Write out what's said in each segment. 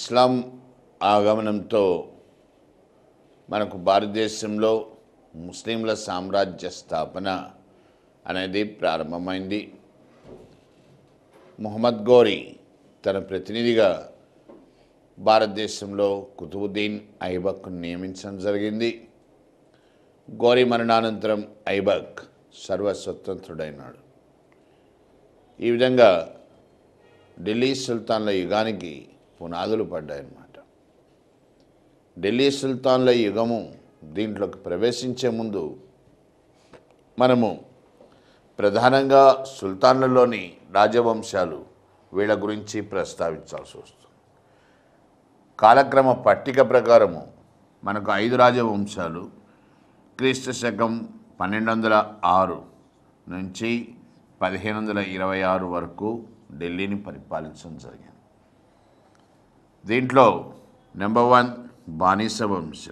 ఇస్లాం ఆగమనంతో మనకు భారతదేశంలో ముస్లింల సామ్రాజ్య స్థాపన అనేది ప్రారంభమైంది మొహమ్మద్ గోరి తన ప్రతినిధిగా భారతదేశంలో కుతుబుద్దీన్ ఐబక్ను నియమించడం జరిగింది గోరి మరణానంతరం ఐబక్ సర్వస్వతంత్రుడైనాడు ఈ విధంగా ఢిల్లీ సుల్తాన్ల యుగానికి పునాదులు పడ్డాయన్నమాట ఢిల్లీ సుల్తాన్ల యుగము దీంట్లోకి ప్రవేశించే ముందు మనము ప్రధానంగా సుల్తాన్లలోని రాజవంశాలు వీళ్ళ గురించి ప్రస్తావించాల్సి వస్తుంది కాలక్రమ పట్టిక ప్రకారము మనకు ఐదు రాజవంశాలు క్రీస్తు శకం పన్నెండు వందల ఆరు నుంచి పదిహేను వందల ఇరవై ఆరు వరకు ఢిల్లీని పరిపాలించడం జరిగింది దీంట్లో నెంబర్ వన్ బానిస వంశం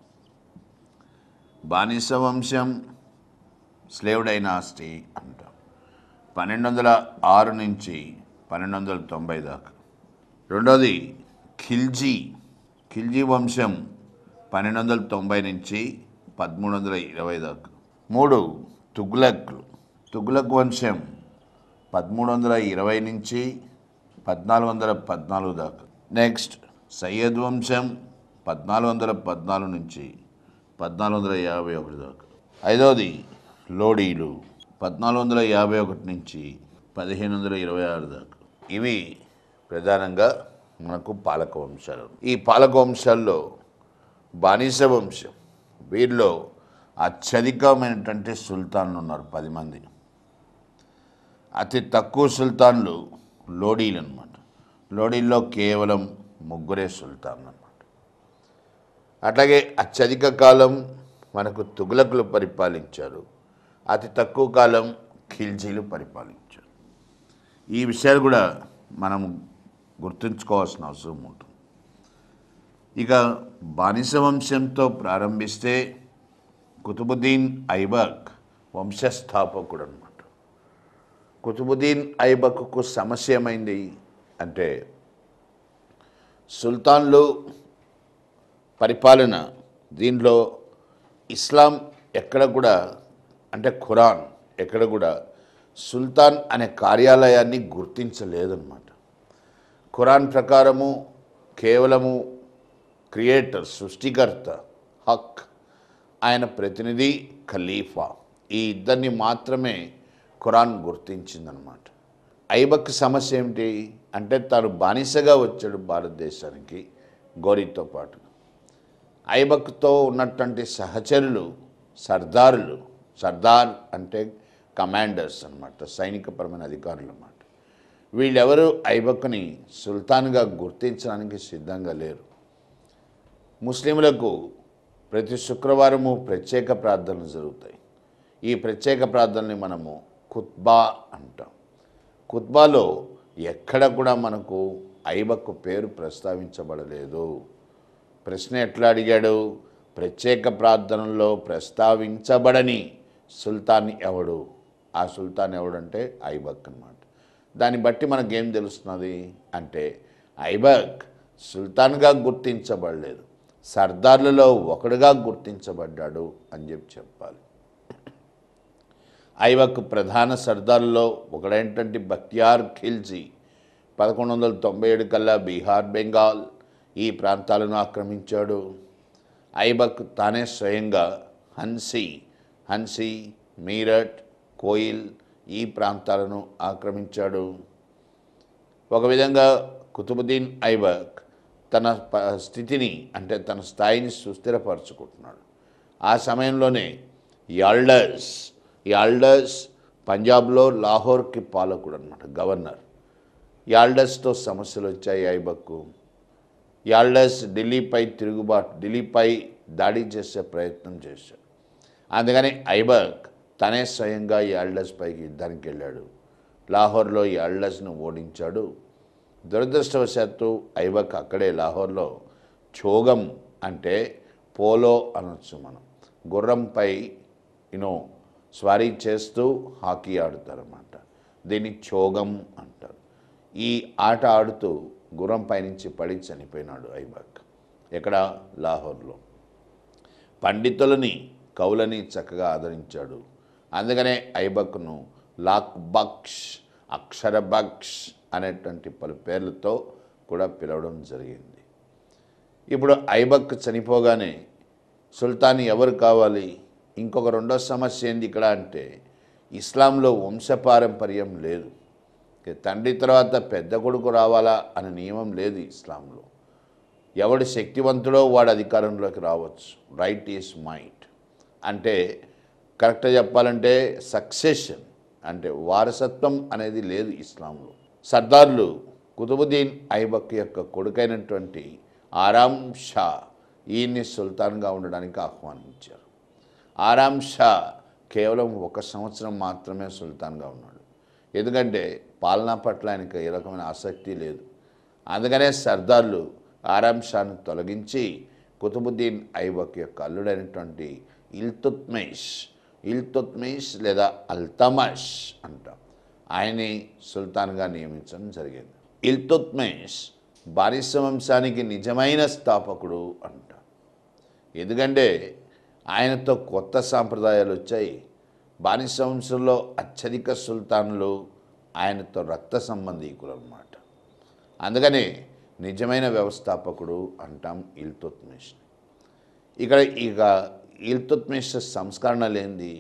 బానిస వంశం స్లేవ్ డైనాస్టీ అంటాం పన్నెండు వందల ఆరు నుంచి పన్నెండు వందల తొంభై దాకా రెండోది ఖిల్జీ ఖిల్జీ వంశం పన్నెండు వందల తొంభై నుంచి పదమూడు వందల ఇరవై దాకా మూడు తుగ్లక్లు తుగ్లక్ వంశం పదమూడు వందల ఇరవై నుంచి పద్నాలుగు వందల పద్నాలుగు దాకా నెక్స్ట్ సయ్యద్ వంశం పద్నాలుగు వందల పద్నాలుగు నుంచి పద్నాలుగు వందల యాభై ఒకటి దాకా ఐదవది లోడీలు పద్నాలుగు వందల యాభై ఒకటి నుంచి పదిహేను వందల ఇరవై ఆరు దాకా ఇవి ప్రధానంగా మనకు పాలక వంశాలు ఈ పాలక వంశాల్లో బానిస వంశం వీరిలో అత్యధికమైనటువంటి సుల్తాన్లు ఉన్నారు పది మంది అతి తక్కువ సుల్తాన్లు లోడీలు అనమాట లోడీల్లో కేవలం ముగ్గురే సుల్తాన్లు అనమాట అట్లాగే అత్యధిక కాలం మనకు తుగులకులు పరిపాలించారు అతి తక్కువ కాలం ఖిల్జీలు పరిపాలించారు ఈ విషయాలు కూడా మనం గుర్తుంచుకోవాల్సిన అవసరం ఉంటుంది ఇక బానిస వంశంతో ప్రారంభిస్తే కుతుబుద్దీన్ ఐబక్ వంశస్థాపకుడు అనమాట కుతుబుద్దీన్ ఐబక్కు సమస్య ఏమైంది అంటే సుల్తాన్లు పరిపాలన దీనిలో ఇస్లాం ఎక్కడ కూడా అంటే ఖురాన్ ఎక్కడ కూడా సుల్తాన్ అనే కార్యాలయాన్ని గుర్తించలేదన్నమాట ఖురాన్ ప్రకారము కేవలము క్రియేటర్ సృష్టికర్త హక్ ఆయన ప్రతినిధి ఖలీఫా ఈ ఇద్దరిని మాత్రమే ఖురాన్ గుర్తించిందనమాట ఐబక్ సమస్య ఏమిటి అంటే తాను బానిసగా వచ్చాడు భారతదేశానికి గౌరీతో పాటు ఐబక్తో ఉన్నటువంటి సహచరులు సర్దారులు సర్దార్ అంటే కమాండర్స్ అన్నమాట సైనికపరమైన అధికారులు అన్నమాట వీళ్ళెవరు ఐబక్ని సుల్తాన్గా గుర్తించడానికి సిద్ధంగా లేరు ముస్లింలకు ప్రతి శుక్రవారము ప్రత్యేక ప్రార్థనలు జరుగుతాయి ఈ ప్రత్యేక ప్రార్థనని మనము ఖుత్బా అంటాం ఖుత్బాలో ఎక్కడ కూడా మనకు ఐబక్కు పేరు ప్రస్తావించబడలేదు ప్రశ్న ఎట్లా అడిగాడు ప్రత్యేక ప్రార్థనలో ప్రస్తావించబడని సుల్తాన్ ఎవడు ఆ సుల్తాన్ ఎవడంటే ఐబక్ అన్నమాట దాన్ని బట్టి మనకేం తెలుస్తున్నది అంటే ఐబక్ సుల్తాన్గా గుర్తించబడలేదు సర్దార్లలో ఒకడుగా గుర్తించబడ్డాడు అని చెప్పి చెప్పాలి ఐబక్ ప్రధాన సర్దార్లలో ఒకడైనటువంటి బక్తియార్ ఖిల్జీ పదకొండు వందల తొంభై ఏడు కల్లా బీహార్ బెంగాల్ ఈ ప్రాంతాలను ఆక్రమించాడు ఐబక్ తానే స్వయంగా హన్సీ హన్సీ మీరట్ కోయిల్ ఈ ప్రాంతాలను ఆక్రమించాడు ఒక విధంగా కుతుబుద్దీన్ ఐబక్ తన ప- స్థితిని అంటే తన స్థాయిని సుస్థిరపరచుకుంటున్నాడు ఆ సమయంలోనే యాల్డర్స్ యాల్డర్స్ పంజాబ్లో లాహోర్కి పాలకుడు అనమాట గవర్నర్ యాల్డర్స్తో సమస్యలు వచ్చాయి ఐబక్కు యాల్డర్స్ ఢిల్లీపై తిరుగుబాటు ఢిల్లీపై దాడి చేసే ప్రయత్నం చేశాడు అందుకని ఐబక్ తనే స్వయంగా యాల్డర్స్ పైకి యుద్ధానికి వెళ్ళాడు లాహోర్లో యాల్డర్స్ను ఓడించాడు దురదృష్టవశాత్తు ఐబక్ అక్కడే లాహోర్లో చోగం అంటే పోలో అనొచ్చు మనం గుర్రంపై యూనో స్వారీ చేస్తూ హాకీ ఆడుతారన్నమాట దీన్ని చోగం అంటారు ఈ ఆట ఆడుతూ గుర్రం పైనుంచి పడి చనిపోయినాడు ఐబాక్ ఎక్కడ లాహోర్లో పండితులని కవులని చక్కగా ఆదరించాడు అందుకనే ఐబక్ను లాక్ బక్ష్ అక్షర బక్ష్ అనేటువంటి పలు పేర్లతో కూడా పిలవడం జరిగింది ఇప్పుడు ఐబక్ చనిపోగానే సుల్తాన్ ఎవరు కావాలి ఇంకొక రెండో సమస్య ఏంది ఇక్కడ అంటే ఇస్లాంలో వంశపారంపర్యం లేదు ఇక తండ్రి తర్వాత పెద్ద కొడుకు రావాలా అనే నియమం లేదు ఇస్లాంలో ఎవడు శక్తివంతుడో వాడు అధికారంలోకి రావచ్చు రైట్ ఈస్ మైట్ అంటే కరెక్ట్గా చెప్పాలంటే సక్సెషన్ అంటే వారసత్వం అనేది లేదు ఇస్లాంలో సర్దార్లు కుతుబుద్దీన్ ఐబక్ యొక్క కొడుకైనటువంటి ఆరాం షా ఈయన్ని సుల్తాన్గా ఉండడానికి ఆహ్వానించారు ఆరాం షా కేవలం ఒక సంవత్సరం మాత్రమే సుల్తాన్గా ఉన్నాడు ఎందుకంటే పాలనా పట్ల ఆయనకు ఏ రకమైన ఆసక్తి లేదు అందుకనే సర్దార్లు ఆరాం షాను తొలగించి కుతుబుద్దీన్ ఐబక్ యొక్క అల్లుడైనటువంటి ఇల్తుత్మేష్ ఇల్తుత్మేష్ లేదా అల్తమష్ అంటాం ఆయన్ని సుల్తాన్గా నియమించడం జరిగింది ఇల్తుత్మేష్ బానిస వంశానికి నిజమైన స్థాపకుడు అంట ఎందుకంటే ఆయనతో కొత్త సాంప్రదాయాలు వచ్చాయి బానిస వంశంలో అత్యధిక సుల్తాన్లు ఆయనతో రక్త సంబంధీకులు అన్నమాట అందుకనే నిజమైన వ్యవస్థాపకుడు అంటాం ఇల్తుత్మిష్ ఇక్కడ ఇక ఇల్తుత్మిష్ సంస్కరణలు ఏంది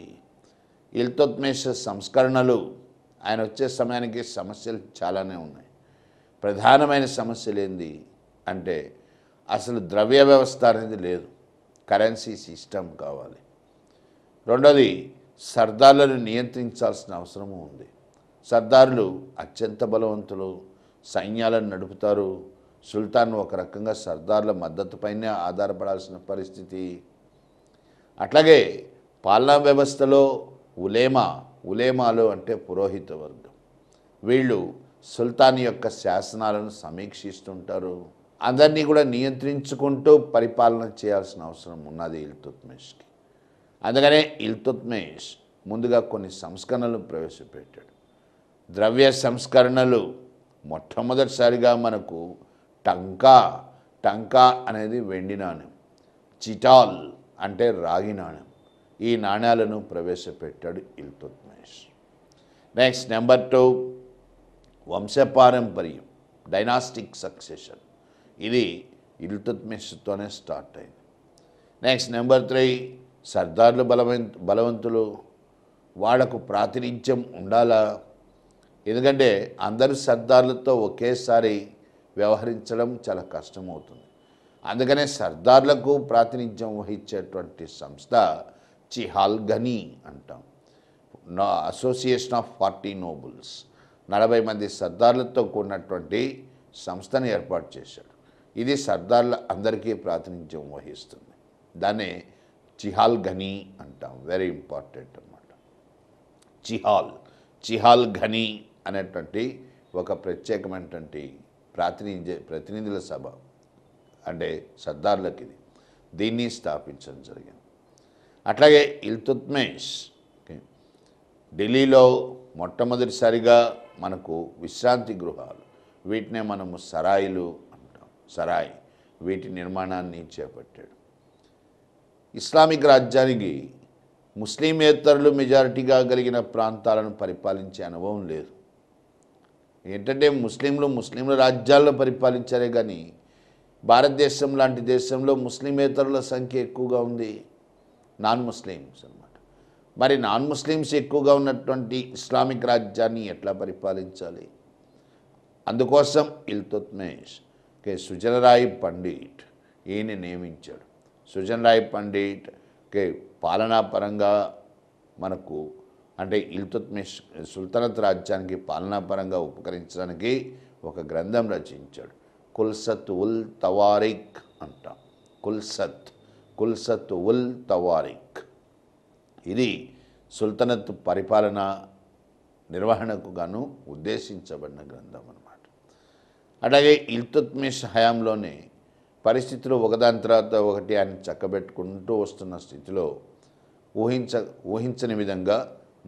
ఇల్తుత్మిష్ సంస్కరణలు ఆయన వచ్చే సమయానికి సమస్యలు చాలానే ఉన్నాయి ప్రధానమైన సమస్యలు ఏంది అంటే అసలు ద్రవ్య వ్యవస్థ అనేది లేదు కరెన్సీ సిస్టమ్ కావాలి రెండోది సర్దార్లను నియంత్రించాల్సిన అవసరము ఉంది సర్దార్లు అత్యంత బలవంతులు సైన్యాలను నడుపుతారు సుల్తాన్ ఒక రకంగా సర్దార్ల మద్దతుపైనే ఆధారపడాల్సిన పరిస్థితి అట్లాగే పాలనా వ్యవస్థలో ఉలేమా ఉలేమాలు అంటే పురోహిత వర్గం వీళ్ళు సుల్తాన్ యొక్క శాసనాలను సమీక్షిస్తుంటారు అందరినీ కూడా నియంత్రించుకుంటూ పరిపాలన చేయాల్సిన అవసరం ఉన్నది ఇల్తుత్మేష్కి అందుకనే ఇల్తుత్మేష్ ముందుగా కొన్ని సంస్కరణలు ప్రవేశపెట్టాడు ద్రవ్య సంస్కరణలు మొట్టమొదటిసారిగా మనకు టంకా టంకా అనేది వెండి నాణ్యం చిటాల్ అంటే రాగి నాణ్యం ఈ నాణ్యాలను ప్రవేశపెట్టాడు ఇల్తుత్మేష్ నెక్స్ట్ నెంబర్ టూ వంశపారంపర్యం డైనాస్టిక్ సక్సెషన్ ఇది ఇల్తుత్మిష్తోనే స్టార్ట్ అయింది నెక్స్ట్ నెంబర్ త్రీ సర్దార్లు బలవంత బలవంతులు వాళ్ళకు ప్రాతినిధ్యం ఉండాలా ఎందుకంటే అందరు సర్దార్లతో ఒకేసారి వ్యవహరించడం చాలా కష్టమవుతుంది అందుకనే సర్దార్లకు ప్రాతినిధ్యం వహించేటువంటి సంస్థ చిహాల్గనీ అంటాం నా అసోసియేషన్ ఆఫ్ ఫార్టీ నోబుల్స్ నలభై మంది సర్దార్లతో కూడినటువంటి సంస్థను ఏర్పాటు చేశాడు ఇది సర్దార్ల అందరికీ ప్రాతినిధ్యం వహిస్తుంది దాన్నే చిహాల్ ఘనీ అంటాం వెరీ ఇంపార్టెంట్ అన్నమాట చిహాల్ చిహాల్ ఘనీ అనేటువంటి ఒక ప్రత్యేకమైనటువంటి ప్రాతినిధ్య ప్రతినిధుల సభ అంటే సర్దార్లకు ఇది దీన్ని స్థాపించడం జరిగింది అట్లాగే ఇల్తుత్మేష్ ఓకే ఢిల్లీలో మొట్టమొదటిసారిగా మనకు విశ్రాంతి గృహాలు వీటినే మనము సరాయిలు అంటాం సరాయ్ వీటి నిర్మాణాన్ని చేపట్టాడు ఇస్లామిక్ రాజ్యానికి ముస్లిమేతరులు మెజారిటీగా కలిగిన ప్రాంతాలను పరిపాలించే అనుభవం లేదు ఏంటంటే ముస్లింలు ముస్లింల రాజ్యాల్లో పరిపాలించారే కానీ భారతదేశం లాంటి దేశంలో ముస్లిమేతరుల సంఖ్య ఎక్కువగా ఉంది నాన్ ముస్లిమ్స్ అన్నమాట మరి నాన్ ముస్లిమ్స్ ఎక్కువగా ఉన్నటువంటి ఇస్లామిక్ రాజ్యాన్ని ఎట్లా పరిపాలించాలి అందుకోసం ఇల్తుత్మేష్ కే సుజనరాయ్ పండిట్ ఈయన నియమించాడు సుజనరాయ్ పండిట్ కే పాలనాపరంగా మనకు అంటే ఇల్తుత్మిష్ సుల్తనత్ రాజ్యానికి పాలనాపరంగా ఉపకరించడానికి ఒక గ్రంథం రచించాడు కుల్సత్ ఉల్ తవారిక్ అంటాం కుల్సత్ కుల్సత్ ఉల్ తవారిక్ ఇది సుల్తనత్ పరిపాలన నిర్వహణకు గాను ఉద్దేశించబడిన గ్రంథం అన్నమాట అలాగే ఇల్తుత్మిష్ హయాంలోనే పరిస్థితులు ఒకదాని తర్వాత ఒకటి ఆయన చక్కబెట్టుకుంటూ వస్తున్న స్థితిలో ఊహించ ఊహించని విధంగా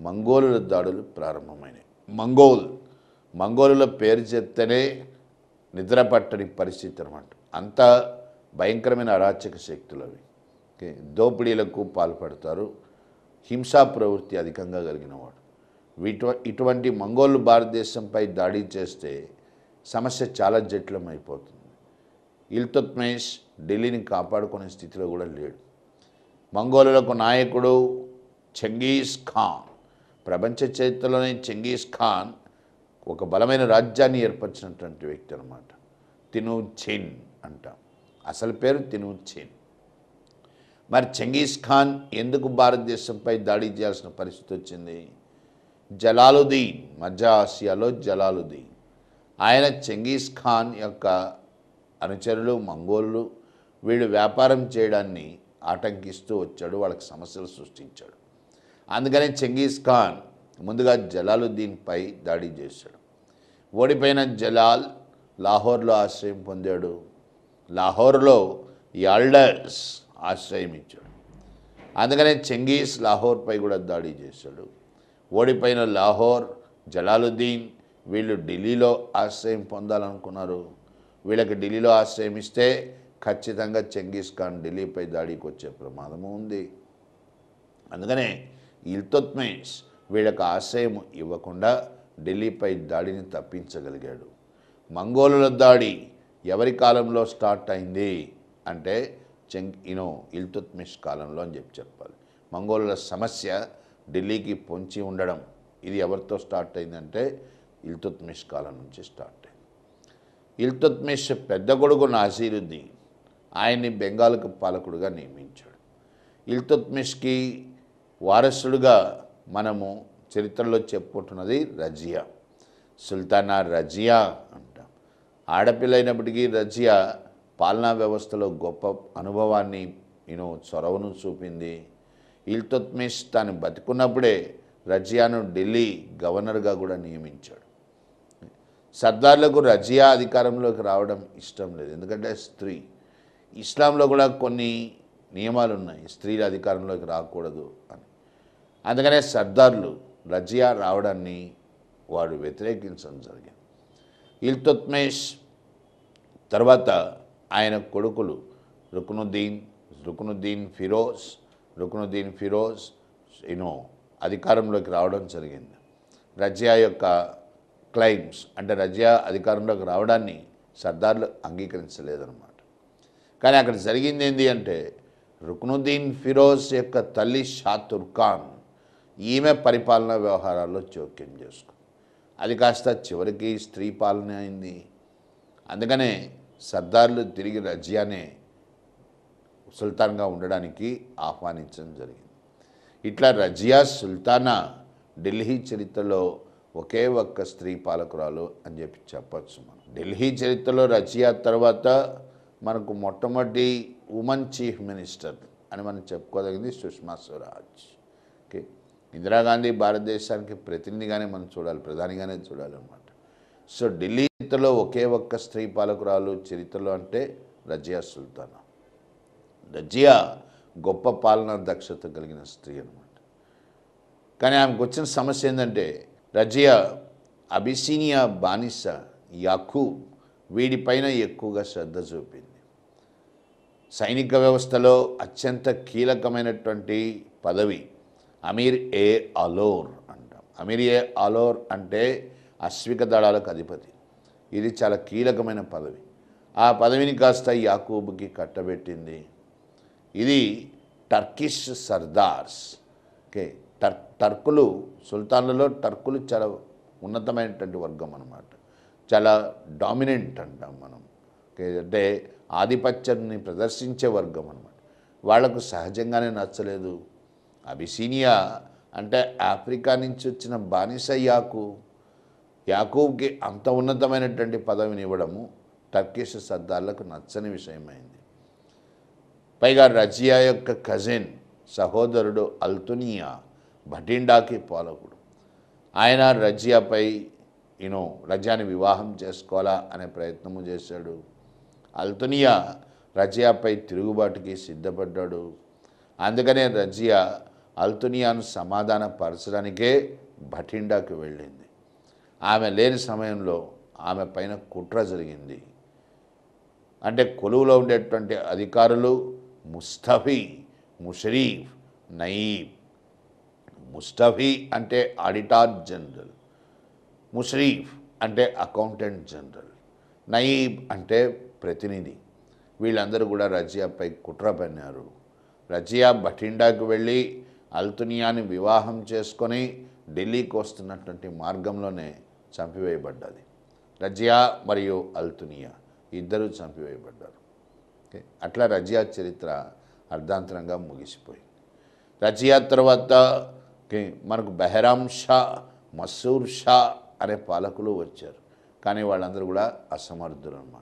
మంగోలుల దాడులు ప్రారంభమైనాయి మంగోల్ మంగోలుల పేరు చెప్తేనే నిద్రపట్టని పరిస్థితి అనమాట అంత భయంకరమైన అరాచక శక్తులు అవి ఓకే దోపిడీలకు పాల్పడతారు హింసా ప్రవృత్తి అధికంగా కలిగిన వాడు వీటి ఇటువంటి మంగోళ్ళు భారతదేశంపై దాడి చేస్తే సమస్య చాలా జటిలం అయిపోతుంది ఇల్తుత్మేష్ ఢిల్లీని కాపాడుకునే స్థితిలో కూడా లేడు మంగోలులకు నాయకుడు చెంగీస్ ఖాన్ ప్రపంచ చరిత్రలోనే చెంగీస్ ఖాన్ ఒక బలమైన రాజ్యాన్ని ఏర్పరిచినటువంటి వ్యక్తి అనమాట తిను చిన్ అంటాం అసలు పేరు తిను చిన్ మరి చెంగీస్ ఖాన్ ఎందుకు భారతదేశంపై దాడి చేయాల్సిన పరిస్థితి వచ్చింది జలాలుద్దీన్ మధ్య ఆసియాలో జలాలుద్దీన్ ఆయన చెంగీస్ ఖాన్ యొక్క అనుచరులు మంగోళ్ళు వీళ్ళు వ్యాపారం చేయడాన్ని ఆటంకిస్తూ వచ్చాడు వాళ్ళకి సమస్యలు సృష్టించాడు అందుకని చెంగీస్ ఖాన్ ముందుగా జలాలుద్దీన్పై దాడి చేశాడు ఓడిపోయిన జలాల్ లాహోర్లో ఆశ్రయం పొందాడు లాహోర్లో యాల్డర్స్ ఆశ్రయం ఇచ్చాడు అందుకనే చెంగీస్ లాహోర్పై కూడా దాడి చేశాడు ఓడిపోయిన లాహోర్ జలాలుద్దీన్ వీళ్ళు ఢిల్లీలో ఆశ్రయం పొందాలనుకున్నారు వీళ్ళకి ఢిల్లీలో ఆశ్రయం ఇస్తే ఖచ్చితంగా చెంగీస్ ఖాన్ ఢిల్లీపై దాడికి వచ్చే ప్రమాదము ఉంది అందుకనే ఇల్తుత్మేష్ వీళ్ళకి ఆశ్రయం ఇవ్వకుండా ఢిల్లీపై దాడిని తప్పించగలిగాడు మంగోలుల దాడి ఎవరి కాలంలో స్టార్ట్ అయింది అంటే చెంగ్ ఇనో ఇల్తుత్మిష్ కాలంలో అని చెప్పి చెప్పాలి మంగోలుల సమస్య ఢిల్లీకి పొంచి ఉండడం ఇది ఎవరితో స్టార్ట్ అయిందంటే ఇల్తుత్మిష్ కాలం నుంచి స్టార్ట్ అయింది ఇల్తుత్మిష్ పెద్ద కొడుకు నాసీరుద్దీన్ ఆయన్ని బెంగాల్కు పాలకుడుగా నియమించాడు ఇల్తుత్మిష్కి వారసుడుగా మనము చరిత్రలో చెప్పుకుంటున్నది రజియా సుల్తానా రజియా అంటాం ఆడపిల్ల అయినప్పటికీ రజియా పాలనా వ్యవస్థలో గొప్ప అనుభవాన్ని నేను చొరవను చూపింది ఇల్తుత్మిష్ తాను బతికున్నప్పుడే రజియాను ఢిల్లీ గవర్నర్గా కూడా నియమించాడు సర్దార్లకు రజియా అధికారంలోకి రావడం ఇష్టం లేదు ఎందుకంటే స్త్రీ ఇస్లాంలో కూడా కొన్ని నియమాలు ఉన్నాయి స్త్రీల అధికారంలోకి రాకూడదు అని అందుకనే సర్దార్లు రజియా రావడాన్ని వాడు వ్యతిరేకించడం జరిగింది ఇల్తుత్మేష్ తర్వాత ఆయన కొడుకులు రుకునుద్దీన్ రుకునుద్దీన్ ఫిరోజ్ రుకునుద్దీన్ ఫిరోజ్ యూనో అధికారంలోకి రావడం జరిగింది రజియా యొక్క క్లైమ్స్ అంటే రజియా అధికారంలోకి రావడాన్ని సర్దార్లు అంగీకరించలేదన్నమాట కానీ అక్కడ జరిగింది ఏంటి అంటే రుక్నుద్దీన్ ఫిరోజ్ యొక్క తల్లి షా తుర్కాన్ ఈమె పరిపాలనా వ్యవహారాల్లో జోక్యం చేసుకుంది అది కాస్త చివరికి స్త్రీ పాలన అయింది అందుకనే సర్దార్లు తిరిగి రజియానే సుల్తాన్గా ఉండడానికి ఆహ్వానించడం జరిగింది ఇట్లా రజియా సుల్తానా ఢిల్లీ చరిత్రలో ఒకే ఒక్క స్త్రీ పాలకురాలు అని చెప్పి చెప్పచ్చు మనం ఢిల్లీ చరిత్రలో రజియా తర్వాత మనకు మొట్టమొదటి ఉమెన్ చీఫ్ మినిస్టర్ అని మనం చెప్పుకోదగింది సుష్మా స్వరాజ్ ఓకే ఇందిరాగాంధీ భారతదేశానికి ప్రతినిధిగానే మనం చూడాలి ప్రధానిగానే చూడాలన్నమాట సో ఢిల్లీ చరిత్రలో ఒకే ఒక్క స్త్రీ పాలకురాలు చరిత్రలో అంటే రజియా సుల్తానా రజియా గొప్ప పాలనా దక్షత కలిగిన స్త్రీ అనమాట కానీ ఆమెకు వచ్చిన సమస్య ఏంటంటే రజియా అబిసీనియా బానిస యాకూబ్ వీడిపైన ఎక్కువగా శ్రద్ధ చూపింది సైనిక వ్యవస్థలో అత్యంత కీలకమైనటువంటి పదవి అమీర్ ఏ అలోర్ అంటాం అమీర్ ఏ అలోర్ అంటే అశ్విక దళాలకు అధిపతి ఇది చాలా కీలకమైన పదవి ఆ పదవిని కాస్త యాకూబ్కి కట్టబెట్టింది ఇది టర్కిష్ సర్దార్స్ ఓకే టర్ టర్కులు సుల్తాన్లలో టర్కులు చాలా ఉన్నతమైనటువంటి వర్గం అన్నమాట చాలా డామినెంట్ అంటాం మనం ఓకే అంటే ఆధిపత్యాన్ని ప్రదర్శించే వర్గం అన్నమాట వాళ్లకు సహజంగానే నచ్చలేదు అబిసీనియా అంటే ఆఫ్రికా నుంచి వచ్చిన బానిస యాకు యాకూబ్కి అంత ఉన్నతమైనటువంటి పదవిని ఇవ్వడము టర్కిష్ సర్దార్లకు నచ్చని విషయమైంది పైగా రజియా యొక్క కజిన్ సహోదరుడు అల్తునియా భటిండాకి పాలకుడు ఆయన రజియాపై యూనో రజియాని వివాహం చేసుకోవాలా అనే ప్రయత్నము చేశాడు అల్తునియా రజియాపై తిరుగుబాటుకి సిద్ధపడ్డాడు అందుకనే రజియా అల్తునియాను సమాధానపరచడానికే భటిండాకి వెళ్ళింది ఆమె లేని సమయంలో ఆమె పైన కుట్ర జరిగింది అంటే కొలువులో ఉండేటువంటి అధికారులు ముస్తఫీ ముషరీఫ్ నయీబ్ ముస్తఫీ అంటే ఆడిటార్ జనరల్ ముషరీఫ్ అంటే అకౌంటెంట్ జనరల్ నయీబ్ అంటే ప్రతినిధి వీళ్ళందరూ కూడా రజియాపై కుట్ర పన్నారు రజియా బఠిండాకు వెళ్ళి అల్తునియాని వివాహం చేసుకొని ఢిల్లీకి వస్తున్నటువంటి మార్గంలోనే చంపివేయబడ్డది రజియా మరియు అల్తునియా ఇద్దరూ చంపివేయబడ్డారు ఓకే అట్లా రజియా చరిత్ర అర్ధాంతరంగా ముగిసిపోయింది రజియా తర్వాత ఓకే, మనకు బెహరాం షా మసూర్ షా అనే పాలకులు వచ్చారు కానీ వాళ్ళందరూ కూడా అసమర్థులు అన్నమాట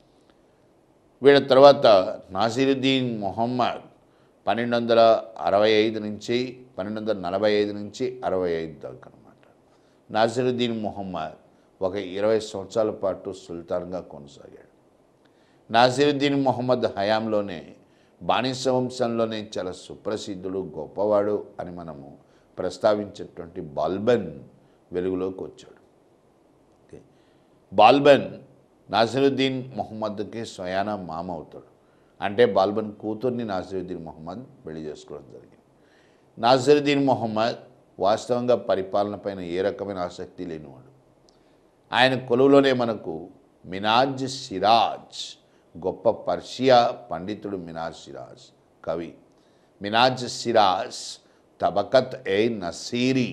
వీళ్ళ తర్వాత నాసిరుద్దీన్ మొహమ్మద్ పన్నెండు వందల అరవై ఐదు నుంచి పన్నెండు వందల నలభై ఐదు నుంచి అరవై ఐదు దాకా అనమాట నాసిరుద్దీన్ మొహమ్మద్ ఒక ఇరవై సంవత్సరాల పాటు సుల్తాన్గా కొనసాగాడు నాసిరుద్దీన్ మొహమ్మద్ హయాంలోనే బానిస వంశంలోనే చాలా సుప్రసిద్ధుడు గొప్పవాడు అని మనము ప్రస్తావించేటువంటి బాల్బన్ వెలుగులోకి వచ్చాడు ఓకే బాల్బన్ నాసిరుద్దీన్ మొహమ్మద్కి స్వయాన మామ అవుతాడు అంటే బాల్బన్ కూతుర్ని నాసిరుద్దీన్ మొహమ్మద్ పెళ్లి చేసుకోవడం జరిగింది నాసిరుద్దీన్ మొహమ్మద్ వాస్తవంగా పరిపాలన పైన ఏ రకమైన ఆసక్తి లేనివాడు ఆయన కొలువులోనే మనకు మినాజ్ సిరాజ్ గొప్ప పర్షియా పండితుడు మినాజ్ సిరాజ్ కవి మినాజ్ సిరాజ్ తబకత్ ఏ నసీరి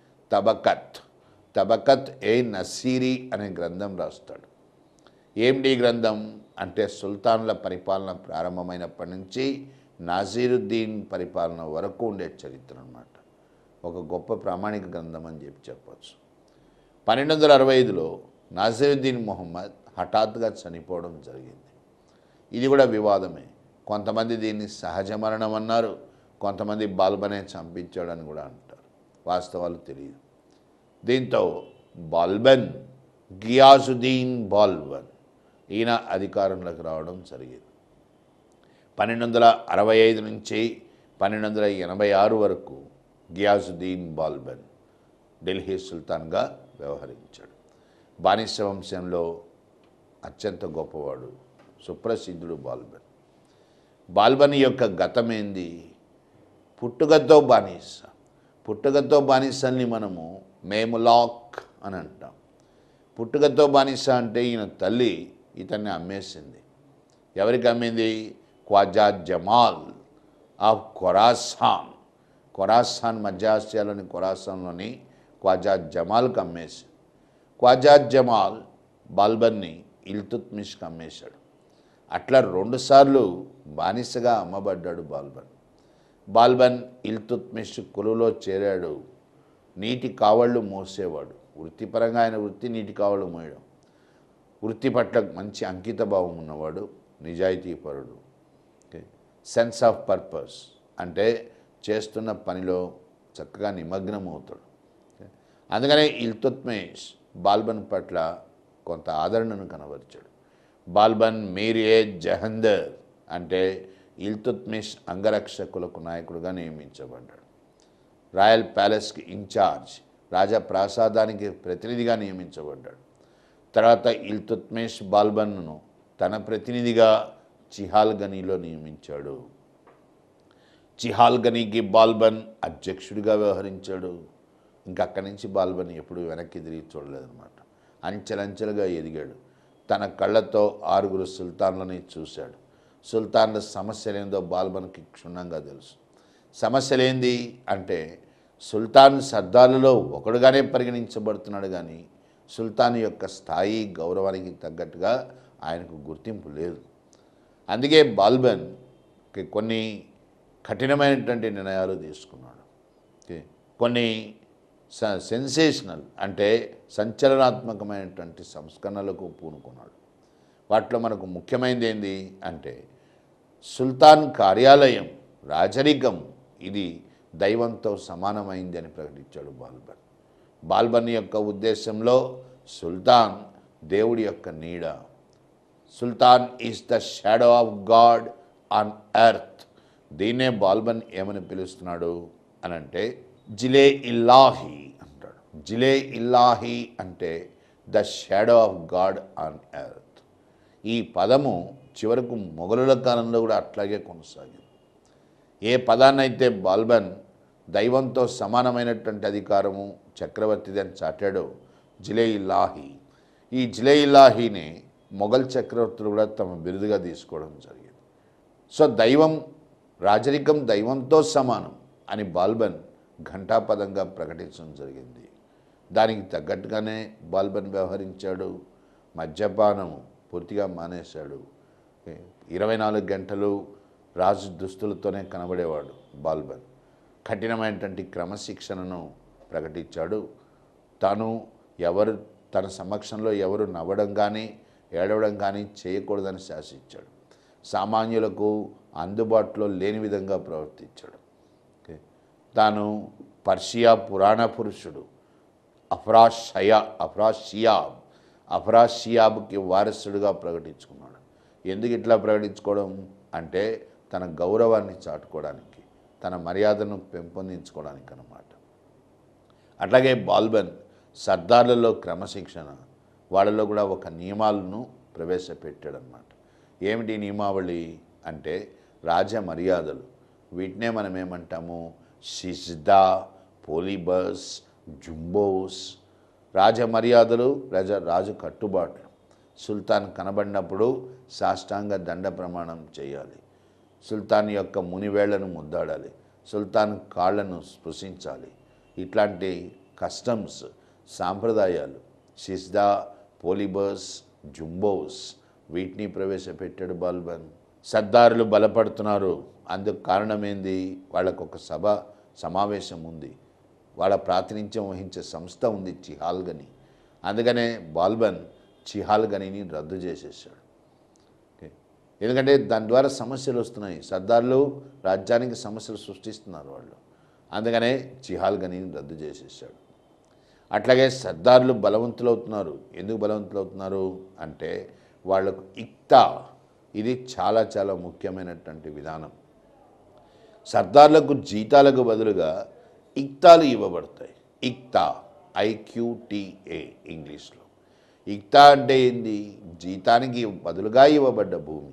తబకత్ తబకత్ ఏ నసీరి అనే గ్రంథం రాస్తాడు ఏమిటి ఈ గ్రంథం అంటే సుల్తాన్ల పరిపాలన ప్రారంభమైనప్పటి నుంచి నాజీరుద్దీన్ పరిపాలన వరకు ఉండే చరిత్ర అన్నమాట ఒక గొప్ప ప్రామాణిక గ్రంథం అని చెప్పి చెప్పచ్చు పన్నెండు వందల అరవై ఐదులో నాజీరుద్దీన్ మొహమ్మద్ హఠాత్తుగా చనిపోవడం జరిగింది ఇది కూడా వివాదమే కొంతమంది దీన్ని సహజ మరణం అన్నారు కొంతమంది బాల్బనే చంపించాడని కూడా అంటారు వాస్తవాలు తెలియదు దీంతో బాల్బన్ గియాసుద్దీన్ బాల్బన్ ఈయన అధికారంలోకి రావడం జరిగింది పన్నెండు వందల అరవై ఐదు నుంచి పన్నెండు వందల ఎనభై ఆరు వరకు గియాసుద్దీన్ బాల్బన్ ఢిల్లీ సుల్తాన్గా వ్యవహరించాడు బానిస వంశంలో అత్యంత గొప్పవాడు సుప్రసిద్ధుడు బాల్బన్ బాల్బన్ యొక్క గతం ఏంది పుట్టుకతో బానిస పుట్టుకతో బానిసల్ని మనము మేములాక్ అని అంటాం పుట్టుకతో బానిస అంటే ఈయన తల్లి ఇతన్ని అమ్మేసింది ఎవరికి అమ్మింది క్వాజా జమాల్ ఆఫ్ ఖొరాసాన్ ఖొరాసాన్ మధ్య ఆసియాలోని ఖొరాసాన్లోని క్వాజా జమాల్కి అమ్మేసింది క్వాజా జమాల్ బాల్బన్ని ఇల్తుత్మిష్కి అమ్మేశాడు అట్లా రెండుసార్లు బానిసగా అమ్మబడ్డాడు బాల్బన్ బాల్బన్ ఇల్తుత్మిష్ కులులో చేరాడు నీటి కావళ్ళు మోసేవాడు వృత్తిపరంగా ఆయన వృత్తి నీటి కావళ్ళు మోయడం వృత్తి పట్ల మంచి అంకిత భావం ఉన్నవాడు నిజాయితీపరుడు ఓకే సెన్స్ ఆఫ్ పర్పస్ అంటే చేస్తున్న పనిలో చక్కగా నిమగ్నం అవుతాడు ఓకే? అందుకనే ఇల్తుత్మేష్ బాల్బన్ పట్ల కొంత ఆదరణను కనబరిచాడు బాల్బన్ మీరియే జహందర్ అంటే ఇల్తుత్మిష్ అంగరక్షకులకు నాయకుడుగా నియమించబడ్డాడు రాయల్ ప్యాలెస్కి ఇన్ఛార్జ్ రాజా ప్రాసాదానికి ప్రతినిధిగా నియమించబడ్డాడు తర్వాత ఇల్తుత్మేష్ బాల్బన్ను తన ప్రతినిధిగా చిహాల్గనీలో నియమించాడు చిహాల్గనీకి బాల్బన్ అధ్యక్షుడిగా వ్యవహరించాడు ఇంకా అక్కడి నుంచి బాల్బన్ ఎప్పుడు వెనక్కి తిరిగి చూడలేదన్నమాట అంచెలంచెలుగా ఎదిగాడు తన కళ్ళతో ఆరుగురు సుల్తాన్లని చూశాడు సుల్తాన్ల సమస్యలేందో బాల్బన్కి క్షుణ్ణంగా తెలుసు సమస్యలేంది అంటే సుల్తాన్ సర్దార్లలో ఒకడుగానే పరిగణించబడుతున్నాడు కానీ సుల్తాన్ యొక్క స్థాయి గౌరవానికి తగ్గట్టుగా ఆయనకు గుర్తింపు లేదు అందుకే బాల్బన్ కి కొన్ని కఠినమైనటువంటి నిర్ణయాలు తీసుకున్నాడు ఓకే. కొన్ని స- సెన్సేషనల్ అంటే సంచలనాత్మకమైనటువంటి సంస్కరణలకు పూనుకున్నాడు వాటిలో మనకు ముఖ్యమైనది ఏంది అంటే సుల్తాన్ కార్యాలయం రాజరికం ఇది దైవంతో సమానమైంది అని ప్రకటించాడు బాల్బన్ బాల్బన్ యొక్క ఉద్దేశంలో సుల్తాన్ దేవుడి యొక్క నీడ sultan is the shadow of God on earth దీన్నే బాల్బన్ ఏమని పిలుస్తున్నాడు అని అంటే జిలే ఇల్లాహి అంటాడు జిలే ఇల్లాహి అంటే the shadow of God on earth ఈ పదము చివరకు మొఘలుల కాలంలో కూడా అట్లాగే కొనసాగింది ఏ పదాన్నైతే బాల్బన్ దైవంతో సమానమైనటువంటి అధికారము చక్రవర్తిది అని చాటాడో జిలే ఇలాహి ఈ జిలే ఇలాహీని మొఘల్ చక్రవర్తులు కూడా తమ బిరుదుగా తీసుకోవడం జరిగింది సో దైవం రాజరికం దైవంతో సమానం అని బాల్బన్ ఘంటాపదంగా ప్రకటించడం జరిగింది దానికి తగ్గట్టుగానే బాల్బన్ వ్యవహరించాడు మద్యపానము పూర్తిగా మానేశాడు ఇరవై నాలుగు గంటలు రాజు దుస్తులతోనే కనబడేవాడు బాల్బన్ కఠినమైనటువంటి క్రమశిక్షణను ప్రకటించాడు తాను ఎవరు తన సమక్షంలో ఎవరు నవ్వడం కానీ ఏడవడం కానీ చేయకూడదని శాసించాడు సామాన్యులకు అందుబాటులో లేని విధంగా ప్రవర్తించాడు ఓకే. తాను పర్షియా పురాణ పురుషుడు అఫ్రాషయా అఫ్రాషియాబ్ అఫ్రాషియాబ్కి వారసుడుగా ప్రకటించుకున్నాడు ఎందుకు ఇట్లా ప్రకటించుకోవడం అంటే తన గౌరవాన్ని చాటుకోవడానికి తన మర్యాదను పెంపొందించుకోవడానికి అన్నమాట అట్లాగే బాల్బన్ సర్దార్లలో క్రమశిక్షణ వాళ్ళలో కూడా ఒక నియమాలను ప్రవేశపెట్టాడనమాట ఏమిటి నియమావళి అంటే రాజ మర్యాదలు వీటినే మనం ఏమంటాము సిజ్దా పోలీబస్ జుంబోస్ రాజ మర్యాదలు రాజ రాజు కట్టుబాట్లు సుల్తాన్ కనబడినప్పుడు సాష్టాంగ దండ ప్రమాణం చేయాలి సుల్తాన్ యొక్క మునివేళ్లను ముద్దాడాలి సుల్తాన్ కాళ్లను స్పృశించాలి ఇట్లాంటి కస్టమ్స్ సాంప్రదాయాలు సిస్దా పోలిబస్ జుంబోస్ వీటిని ప్రవేశపెట్టాడు బాల్బన్ సర్దారులు బలపడుతున్నారు అందుకు కారణమేంది వాళ్ళకు ఒక సభ సమావేశం ఉంది వాళ్ళ ప్రాతినిధ్యం వహించే సంస్థ ఉంది చిహాల్గని అందుకనే బాల్బన్ చిహాల్గనిని రద్దు చేసేసాడు ఓకే. ఎందుకంటే దాని ద్వారా సమస్యలు వస్తున్నాయి సర్దార్లు రాజ్యానికి సమస్యలు సృష్టిస్తున్నారు వాళ్ళు అందుకనే చిహాల్గనిని రద్దు చేసేసాడు అట్లాగే సర్దార్లు బలవంతులు అవుతున్నారు ఎందుకు బలవంతులు అవుతున్నారు అంటే వాళ్ళకు ఇక్తా ఇది చాలా చాలా ముఖ్యమైనటువంటి విధానం సర్దార్లకు జీతాలకు బదులుగా ఇక్తాలు ఇవ్వబడతాయి ఇక్తా ఐక్యూటీఏ ఇంగ్లీష్లో ఇక్తా అంటే ఏంది జీతానికి బదులుగా ఇవ్వబడ్డ భూమి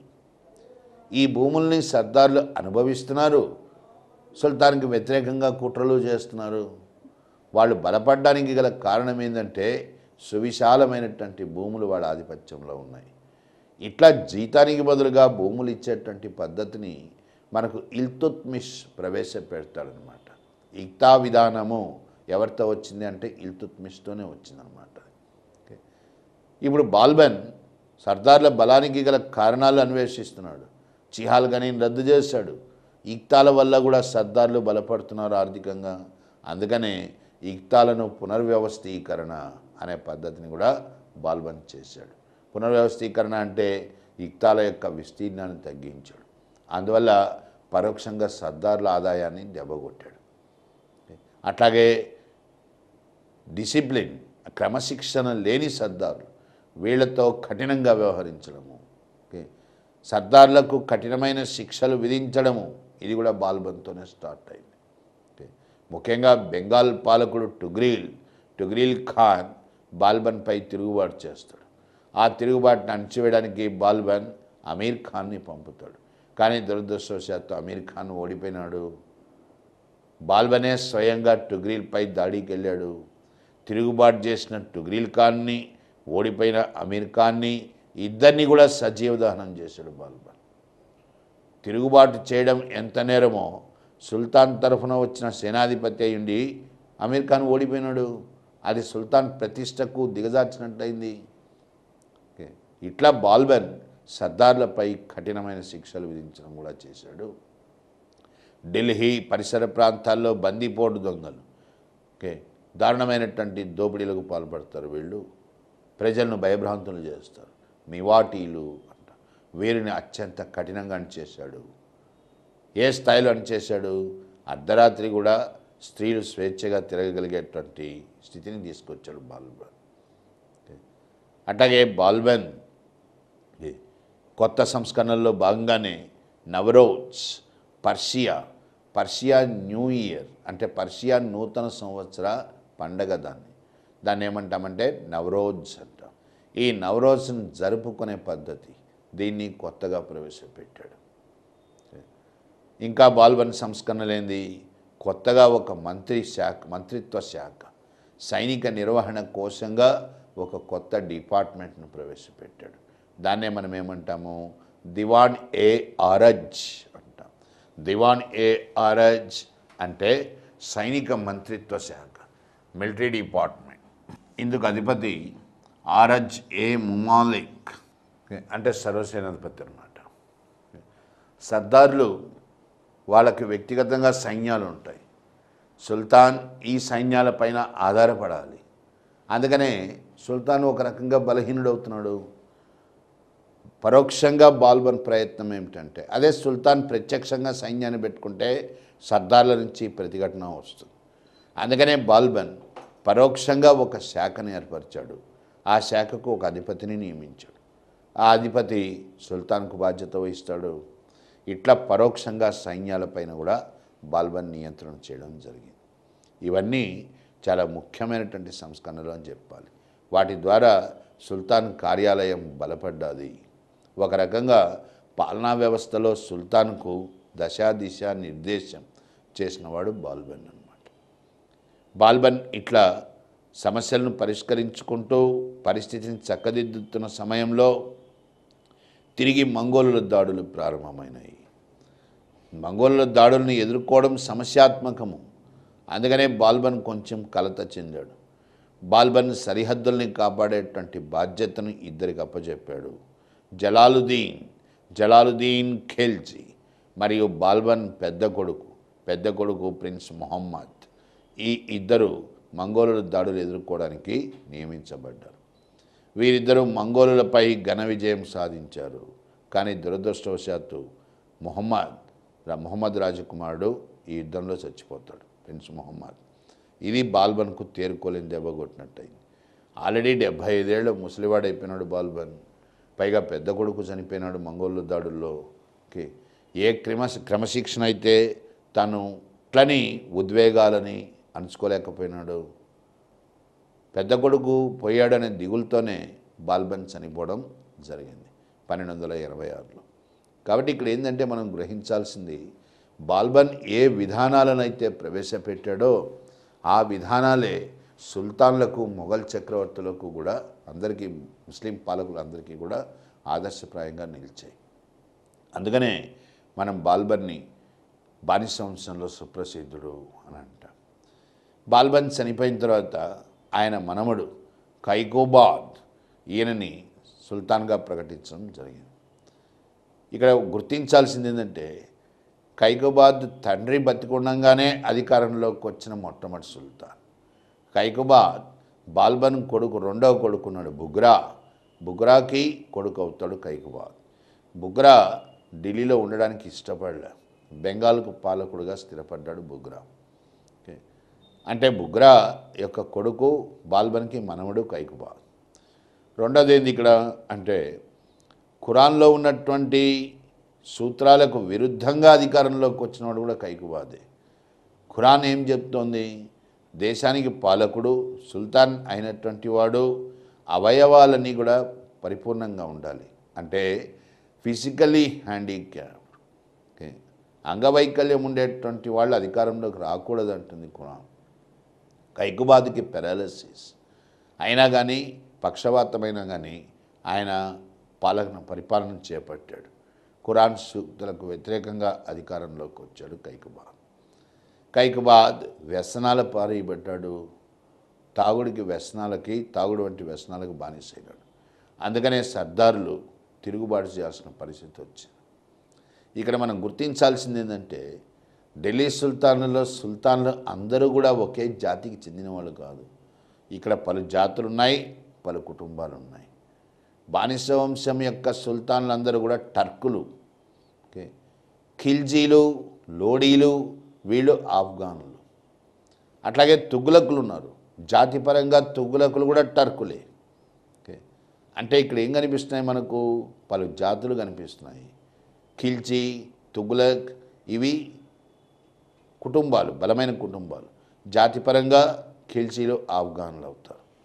ఈ భూముల్ని సర్దార్లు అనుభవిస్తున్నారు సుల్తాన్కి వ్యతిరేకంగా కుట్రలు చేస్తున్నారు వాళ్ళు బలపడడానికి గల కారణం ఏంటంటే సువిశాలమైనటువంటి భూములు వాళ్ళ ఆధిపత్యంలో ఉన్నాయి ఇట్లా జీతానికి బదులుగా భూములు ఇచ్చేటువంటి పద్ధతిని మనకు ఇల్తుత్మిష్ ప్రవేశపెడతాడనమాట ఇక్తా విధానము ఎవరితో వచ్చింది అంటే ఇల్తుత్మిష్తోనే వచ్చిందనమాట ఓకే ఇప్పుడు బాల్బన్ సర్దార్ల బలానికి గల కారణాలు అన్వేషిస్తున్నాడు చిహాల్ గనీని రద్దు చేశాడు ఇక్తాల వల్ల కూడా సర్దార్లు బలపడుతున్నారు ఆర్థికంగా అందుకనే ఇక్తాలను పునర్వ్యవస్థీకరణ అనే పద్ధతిని కూడా బాల్బన్ చేశాడు పునర్వ్యవస్థీకరణ అంటే ఇక్తాల యొక్క విస్తీర్ణాన్ని తగ్గించాడు అందువల్ల పరోక్షంగా సర్దార్ల ఆదాయాన్ని దెబ్బకొట్టాడు అట్లాగే డిసిప్లిన్ క్రమశిక్షణ లేని సర్దార్లు వీళ్ళతో కఠినంగా వ్యవహరించడము ఓకే సర్దార్లకు కఠినమైన శిక్షలు విధించడము ఇది కూడా బాల్బన్తోనే స్టార్ట్ అయింది ఓకే ముఖ్యంగా బెంగాల్ పాలకుడు టుగ్రీల్ టుగ్రీల్ ఖాన్ బాల్బన్పై తిరుగుబాటు చేస్తాడు ఆ తిరుగుబాటును అణచివేయడానికి బాల్బన్ అమీర్ ఖాన్ని పంపుతాడు కానీ దురదృష్టవశాత్తు అమీర్ ఖాన్ ఓడిపోయినాడు బాల్బనే స్వయంగా టుగ్రీల్పై దాడికి వెళ్ళాడు తిరుగుబాటు చేసిన టుగ్రీల్ ఖాన్ని ఓడిపోయిన అమీర్ ఖాన్ని ఇద్దరిని కూడా సజీవ దహనం చేశాడు బాల్బన్ తిరుగుబాటు చేయడం ఎంత నేరమో సుల్తాన్ తరఫున వచ్చిన సేనాధిపతి అయ్యుండి అమీర్ ఖాన్ ఓడిపోయినాడు అది సుల్తాన్ ప్రతిష్టకు దిగజార్చినట్లయింది ఓకే ఇట్లా బాల్బన్ సర్దార్లపై కఠినమైన శిక్షలు విధించడం కూడా చేశాడు ఢిల్లీ పరిసర ప్రాంతాల్లో బందీపోటు దొంగలు ఓకే దారుణమైనటువంటి దోపిడీలకు పాల్పడతారు వీళ్ళు ప్రజలను భయభ్రాంతులు చేస్తారు మివాటీలు అంట వీరిని అత్యంత కఠినంగా అణిచేశాడు ఏ స్థాయిలో అణిచేశాడు అర్ధరాత్రి కూడా స్త్రీలు స్వేచ్ఛగా తిరగగలిగేటువంటి స్థితిని తీసుకొచ్చాడు బాల్బన్ ఓకే. అట్లాగే బాల్బన్ ఈ కొత్త సంస్కరణల్లో భాగంగానే నవరోజ్ పర్షియా పర్షియా న్యూ ఇయర్ అంటే పర్షియా నూతన సంవత్సర పండగ దాన్ని దాన్ని ఏమంటామంటే నవరోజ్ అంటాం ఈ నవరోజ్ని జరుపుకునే పద్ధతి దీన్ని కొత్తగా ప్రవేశపెట్టాడు ఇంకా బాల్బన్ సంస్కరణలేంది కొత్తగా ఒక మంత్రి శాఖ మంత్రిత్వ శాఖ సైనిక నిర్వహణ కోశంగా ఒక కొత్త డిపార్ట్మెంట్ను ప్రవేశపెట్టాడు దాన్నే మనం ఏమంటాము దివాన్ ఏ ఆరజ్ అంటాం దివాన్ ఏ ఆరజ్ అంటే సైనిక మంత్రిత్వ శాఖ మిలిటరీ డిపార్ట్మెంట్ ఇందుకు అధిపతి ఆరజ్ ఏ ముమాలిక్ అంటే సర్వసేనాధిపతి అన్నమాట సర్దార్లు వాళ్ళకి వ్యక్తిగతంగా సైన్యాలు ఉంటాయి సుల్తాన్ ఈ సైన్యాలపైన ఆధారపడాలి అందుకనే సుల్తాన్ ఒక రకంగా బలహీనుడవుతున్నాడు పరోక్షంగా బాల్బన్ ప్రయత్నం ఏమిటంటే అదే సుల్తాన్ ప్రత్యక్షంగా సైన్యాన్ని పెట్టుకుంటే సర్దార్ల నుంచి ప్రతిఘటన వస్తుంది అందుకనే బాల్బన్ పరోక్షంగా ఒక శాఖను ఏర్పరిచాడు ఆ శాఖకు ఒక అధిపతిని నియమించాడు ఆ అధిపతి సుల్తాన్కు బాధ్యత వహిస్తాడు ఇట్లా పరోక్షంగా సైన్యాలపైన కూడా బాల్బన్ నియంత్రణ చేయడం జరిగింది ఇవన్నీ చాలా ముఖ్యమైనటువంటి సంస్కరణలు అని చెప్పాలి వాటి ద్వారా సుల్తాన్ కార్యాలయం బలపడ్డది ఒక రకంగా పాలనా వ్యవస్థలో సుల్తాన్కు దశా దిశ నిర్దేశం చేసినవాడు బాల్బన్ అన్నమాట బాల్బన్ ఇట్లా సమస్యలను పరిష్కరించుకుంటూ పరిస్థితిని చక్కదిద్దుతున్న సమయంలో తిరిగి మంగోలుల దాడులు ప్రారంభమైనాయి మంగోలుల దాడులను ఎదుర్కోవడం సమస్యాత్మకము అందుకనే బాల్బన్ కొంచెం కలత చెందాడు బాల్బన్ సరిహద్దుల్ని కాపాడేటువంటి బాధ్యతను ఇద్దరికి అప్పచెప్పాడు జలాలుద్దీన్ జలాలుద్దీన్ ఖిల్జీ మరియు బాల్బన్ పెద్ద కొడుకు పెద్ద కొడుకు ప్రిన్స్ మొహమ్మద్ ఈ ఇద్దరు మంగోలుల దాడులు ఎదుర్కోవడానికి నియమించబడ్డారు వీరిద్దరూ మంగోలులపై ఘన విజయం సాధించారు కానీ దురదృష్టవశాత్తు మొహమ్మద్ రా- మొహమ్మద్ రాజకుమారుడు ఈ యుద్ధంలో చచ్చిపోతాడు ప్రిన్స్ మొహమ్మద్ ఇది బాల్బన్కు తేరుకోలేని దెబ్బ కొట్టినట్టయింది ఆల్రెడీ డెబ్భై ఐదేళ్ళు ముసలివాడైపోయినాడు బాల్బన్ పైగా పెద్ద కొడుకు చనిపోయినాడు మంగోళ్ళు దాడుల్లో ఓకే ఏ క్రమశ క్రమశిక్షణ అయితే తను ఇట్లని ఉద్వేగాలని అణుచుకోలేకపోయినాడు పెద్ద కొడుకు పోయాడనే దిగులతోనే బాల్బన్ చనిపోవడం జరిగింది పన్నెండు వందల ఇరవై ఆరులో కాబట్టి ఇక్కడ ఏంటంటే మనం గ్రహించాల్సింది బాల్బన్ ఏ విధానాలనైతే ప్రవేశపెట్టాడో ఆ విధానాలే సుల్తాన్లకు మొఘల్ చక్రవర్తులకు కూడా అందరికీ ముస్లిం పాలకులందరికీ కూడా ఆదర్శప్రాయంగా నిలిచాయి అందుకనే మనం బాల్బన్ని బానిస వంశంలో సుప్రసిద్ధుడు అని అంటాం బాల్బన్ చనిపోయిన తర్వాత ఆయన మనమడు కైకోబాద్ ఈయనని సుల్తాన్గా ప్రకటించడం జరిగింది ఇక్కడ గుర్తించాల్సింది ఏంటంటే కైకోబాద్ తండ్రి బతికుండగానే అధికారంలోకి వచ్చిన మొట్టమొదటి సుల్తాన్ కైకోబాద్ బాల్బన్ కొడుకు రెండవ కొడుకున్నాడు బుగ్రా బుగ్రాకి కొడుకు అవుతాడు కైకోబాద్ బుగ్రా ఢిల్లీలో ఉండడానికి ఇష్టపడలే బెంగాల్కు పాలకుడుగా స్థిరపడ్డాడు బుగ్రా ఓకే అంటే బుగ్రా యొక్క కొడుకు బాల్బన్కి మనవడు కైకుబాద్ రెండోది ఏంది ఇక్కడ అంటే ఖురాన్లో ఉన్నటువంటి సూత్రాలకు విరుద్ధంగా అధికారంలోకి వచ్చినవాడు కూడా కైకుబాదే ఖురాన్ ఏం చెప్తోంది దేశానికి పాలకుడు సుల్తాన్ అయినటువంటి వాడు అవయవాలన్నీ కూడా పరిపూర్ణంగా ఉండాలి అంటే ఫిజికలీ హ్యాండిక్యాప్ ఓకే అంగవైకల్యం ఉండేటువంటి వాళ్ళు అధికారంలోకి రాకూడదు అంటుంది ఖురాన్ కైకుబాద్కి పెరాలసిస్ అయినా కానీ పక్షవాతమైనా కానీ ఆయన పాలన పరిపాలన చేపట్టాడు ఖురాన్ సూక్తులకు వ్యతిరేకంగా అధికారంలోకి వచ్చాడు కైకుబాద్ కైకుబాద్ వ్యసనాల పారియబడ్డాడు తాగుడికి వ్యసనాలకి తాగుడు వంటి వ్యసనాలకు బానిసైనాడు అందుకనే సర్దారులు తిరుగుబాటు చేయాల్సిన పరిస్థితి వచ్చింది ఇక్కడ మనం గుర్తించాల్సింది ఏంటంటే ఢిల్లీ సుల్తాన్లలో సుల్తాన్లు అందరూ కూడా ఒకే జాతికి చెందిన వాళ్ళు కాదు ఇక్కడ పలు జాతులు ఉన్నాయి పలు కుటుంబాలు ఉన్నాయి బానిస వంశం యొక్క సుల్తాన్లు అందరూ కూడా టర్కులు ఓకే ఖిల్జీలు లోడీలు వీళ్ళు ఆఫ్ఘానులు అట్లాగే తుగ్లకులు ఉన్నారు జాతిపరంగా తుగ్లకులు కూడా టర్కులే ఓకే అంటే ఇక్కడ ఏం కనిపిస్తున్నాయి మనకు పలు జాతులు కనిపిస్తున్నాయి ఖిల్జీ తుగ్లక్ ఇవి కుటుంబాలు బలమైన కుటుంబాలు జాతిపరంగా ఖిల్జీలు ఆఫ్ఘాన్లు అవుతారు